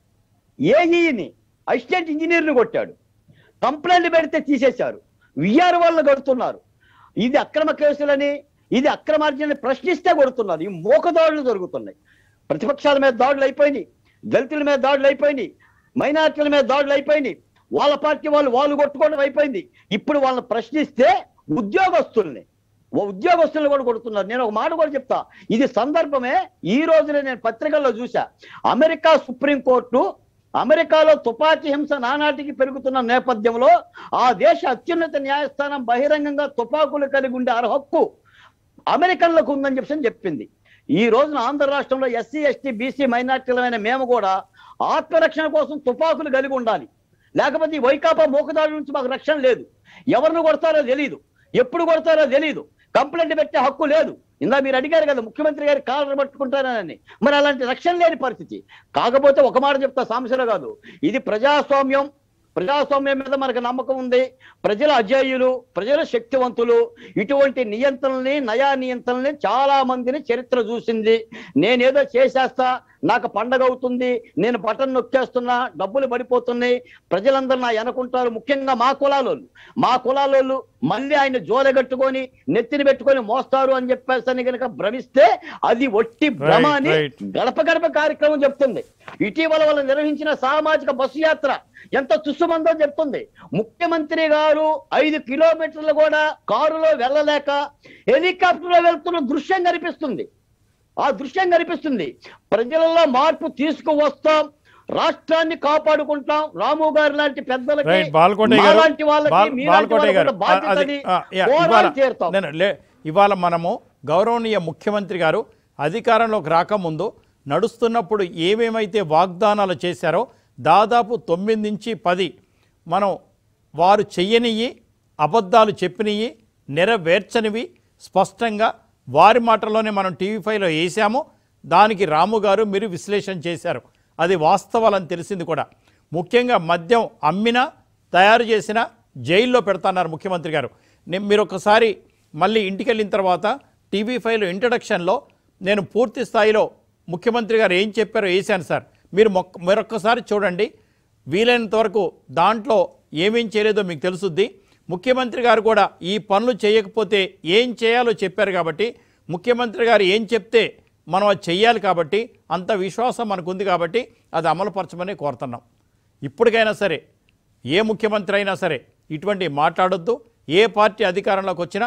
ఏఈని అసిస్టెంట్ ఇంజనీర్ని కొట్టాడు కంప్లైంట్ పెడితే తీసేశారు విఆర్ వాళ్ళు కడుతున్నారు ఇది అక్రమ కేసులని ఇది అక్రమార్జనని ప్రశ్నిస్తే కొడుతున్నారు ఈ మోకదాడులు జరుగుతున్నాయి ప్రతిపక్షాల మీద దాడులు అయిపోయినాయి దళితుల మీద దాడులు అయిపోయినాయి మైనార్టీల మీద దాడులు అయిపోయినాయి వాళ్ళ పార్టీ వాళ్ళు వాళ్ళు కొట్టుకోవడం అయిపోయింది ఇప్పుడు వాళ్ళని ప్రశ్నిస్తే ఉద్యోగస్తుల్ని ఓ ఉద్యోగస్తులను కూడా కొడుతున్నారు నేను ఒక మాట కూడా చెప్తా ఇది సందర్భమే ఈ రోజునే నేను పత్రికల్లో చూసా అమెరికా సుప్రీంకోర్టు అమెరికాలో తుపాకీ హింస నానాటికి పెరుగుతున్న నేపథ్యంలో ఆ దేశ అత్యున్నత న్యాయస్థానం బహిరంగంగా తుపాకులు కలిగి ఉండే అర్హ హక్కు అమెరికన్లకు ఉందని చెప్పి చెప్పింది ఈ రోజున ఆంధ్ర రాష్ట్రంలో ఎస్సీ ఎస్టీ బీసీ మైనార్టీలమైన మేము కూడా ఆత్మరక్షణ కోసం తుపాకులు కలిగి ఉండాలి లేకపోతే ఈ వైకాపా మోకదాడు నుంచి మాకు రక్షణ లేదు ఎవరిని కొడతారో తెలియదు ఎప్పుడు కొడతారో తెలియదు కంప్లైంట్ పెట్టే హక్కు లేదు ఇందా మీరు అడిగారు కదా ముఖ్యమంత్రి గారి కాలర్ పట్టుకుంటారని మరి అలాంటి రక్షణ లేని పరిస్థితి కాకపోతే ఒక మాట చెప్తా సాంశర కాదు ఇది ప్రజాస్వామ్యం ప్రజాస్వామ్యం మీద మనకు నమ్మకం ఉంది ప్రజల అజేయులు ప్రజల శక్తివంతులు ఇటువంటి నియంత్రణని నయా నియంత్రణని చాలా మందిని చరిత్ర చూసింది నేనేదో చేసేస్తా నాకు పండగ అవుతుంది నేను బటన్ నొక్కేస్తున్నా డబ్బులు పడిపోతున్నాయి ప్రజలందరూ నా వెనకుంటారు ముఖ్యంగా మా కులాలోళ్ళు మా కులాలోళ్ళు మళ్ళీ ఆయన జోలెగట్టుకొని నెత్తిని పెట్టుకొని మోస్తారు అని చెప్పేసి కనుక భ్రమిస్తే అది ఒట్టి భ్రమ అని right. గడప గడప కార్యక్రమం చెప్తుంది ఇటీవల వాళ్ళు నిర్వహించిన సామాజిక బస్సు యాత్ర ఎంత తుస్సుమందో చెప్తుంది ముఖ్యమంత్రి గారు ఐదు కిలోమీటర్లు కూడా కారులో వెళ్ళలేక హెలికాప్టర్లో వెళ్తున్న దృశ్యం కనిపిస్తుంది ఆ దృశ్యం కనిపిస్తుంది ప్రజలలో మార్పు తీసుకువస్తాం రాష్ట్రాన్ని కాపాడుకుంటాం రాము గారు లాంటి పెద్దలకి రైట్ బాల్కోటే గారు మాలాంటి వాళ్ళకి బాల్- మీలాంటి బాల్కోటే వాళ్ళకి గారు కూడా బాధ్యతని ఆ, యా, పోరాడి ఇవాళ తీరుతాం నేను లే ఇవాళ మనము గౌరవనీయ ముఖ్యమంత్రి గారు అధికారంలోకి రాకముందు నడుస్తున్నప్పుడు ఏమేమైతే వాగ్దానాలు చేశారో దాదాపు తొమ్మిది నుంచి పది మనం వారు చెయ్యనివి అబద్ధాలు చెప్పినవి నెరవేర్చనివి స్పష్టంగా వారి మాటల్లోనే మనం టీవీ ఫైవ్లో వేసాము దానికి రాము గారు మీరు విశ్లేషణ చేశారు అది వాస్తవాలని తెలిసింది కూడా ముఖ్యంగా మద్యం అమ్మినా తయారు చేసిన జైల్లో పెడతాన్నారు ముఖ్యమంత్రి గారు నేను మీరు ఒకసారి మళ్ళీ ఇంటికి వెళ్ళిన తర్వాత టీవీ ఫైవ్లో ఇంట్రడక్షన్లో నేను పూర్తి స్థాయిలో ముఖ్యమంత్రి గారు ఏం చెప్పారో వేశాను సార్ మీరు మొక్క మరొక్కసారి చూడండి వీలైనంత వరకు దాంట్లో ఏమేం చేయలేదో మీకు తెలుసుద్ది ముఖ్యమంత్రి గారు కూడా ఈ పనులు చేయకపోతే ఏం చేయాలో చెప్పారు కాబట్టి ముఖ్యమంత్రి గారు ఏం చెప్తే మనం అది చెయ్యాలి కాబట్టి అంత విశ్వాసం మనకు ఉంది కాబట్టి అది అమలుపరచమని కోరుతున్నాం ఇప్పటికైనా సరే ఏ ముఖ్యమంత్రి అయినా సరే ఇటువంటి మాట్లాడొద్దు ఏ పార్టీ అధికారంలోకి వచ్చినా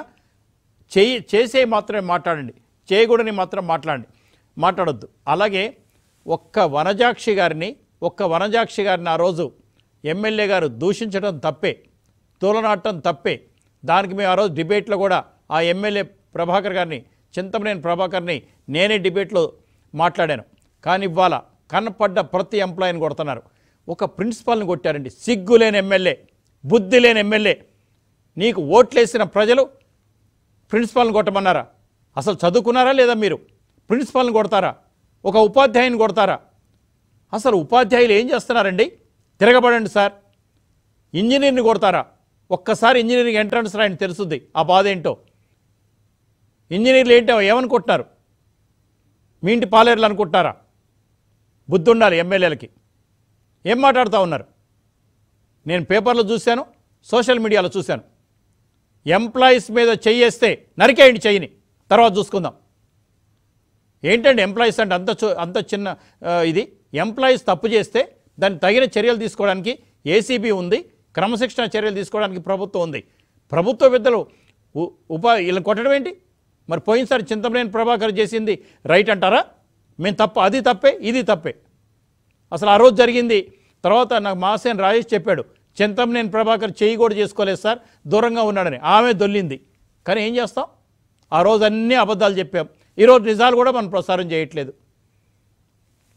చేయి చేసే మాత్రమే మాట్లాడండి చేయకూడని మాత్రం మాట్లాడండి మాట్లాడొద్దు అలాగే ఒక్క వనజాక్షి గారిని ఒక్క వనజాక్షి గారిని ఆ రోజు ఎమ్మెల్యే గారు దూషించడం తప్పే తోలనాటం తప్పే దానికి మేము ఆ రోజు డిబేట్లో కూడా ఆ ఎమ్మెల్యే ప్రభాకర్ గారిని చింతమనేని ప్రభాకర్ని నేనే డిబేట్లో మాట్లాడాను కానీ ఇవాళ కనపడ్డ ప్రతి ఎంప్లాయీని కొడుతున్నారు ఒక ప్రిన్సిపాల్ని కొట్టారండి సిగ్గు లేని ఎమ్మెల్యే బుద్ధి లేని ఎమ్మెల్యే నీకు ఓట్లేసిన ప్రజలు ప్రిన్సిపాల్ని కొట్టమన్నారా అసలు చదువుకున్నారా లేదా మీరు ప్రిన్సిపాల్ని కొడతారా ఒక ఉపాధ్యాయుని కొడతారా అసలు ఉపాధ్యాయులు ఏం చేస్తున్నారండి తిరగబడండి సార్ ఇంజనీర్ని కొడతారా ఒక్కసారి ఇంజనీరింగ్ ఎంట్రన్స్ రాయని తెలుస్తుంది ఆ బాధ ఏంటో ఇంజనీర్లు ఏంటో ఏమనుకుంటున్నారు మీ ఇంటి పాలేరులు అనుకుంటున్నారా బుద్ధి ఉండాలి ఎమ్మెల్యేలకి ఏం మాట్లాడుతూ ఉన్నారు నేను పేపర్లో చూశాను సోషల్ మీడియాలో చూశాను ఎంప్లాయీస్ మీద చెయ్యేస్తే నరికేయండి చెయ్యిని తర్వాత చూసుకుందాం ఏంటండి ఎంప్లాయీస్ అంటే అంత చు- అంత చిన్న ఆ, ఇది ఎంప్లాయీస్ తప్పు చేస్తే దాన్ని తగిన చర్యలు తీసుకోవడానికి ఏసీబీ ఉంది క్రమశిక్షణ చర్యలు తీసుకోవడానికి ప్రభుత్వం ఉంది ప్రభుత్వ పెద్దలు ఉ- ఉపా వీళ్ళని కొట్టడం ఏంటి మరి పోయినసారి చింతమనేని ప్రభాకర్ చేసింది రైట్ అంటారా మేము తప్ప అది తప్పే ఇది తప్పే అసలు ఆ రోజు జరిగింది తర్వాత నాకు మాసేన్ రాజేష్ చెప్పాడు చింతమనేని ప్రభాకర్ చేయి కూడా చేసుకోలేదు సార్ దూరంగా ఉన్నాడని ఆమె దొల్లింది కానీ ఏం చేస్తాం ఆ రోజు అన్నీ అబద్ధాలు చెప్పాం ఈరోజు నిజాలు కూడా మనం ప్రసారం చేయట్లేదు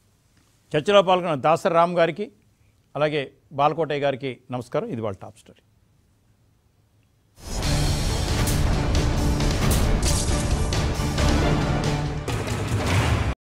చర్చలో పాల్గొన్న దాసరి రామ్ గారికి అలాగే బాలకోటయ్య గారికి నమస్కారం ఇది వాళ్ళ టాప్ స్టోరీ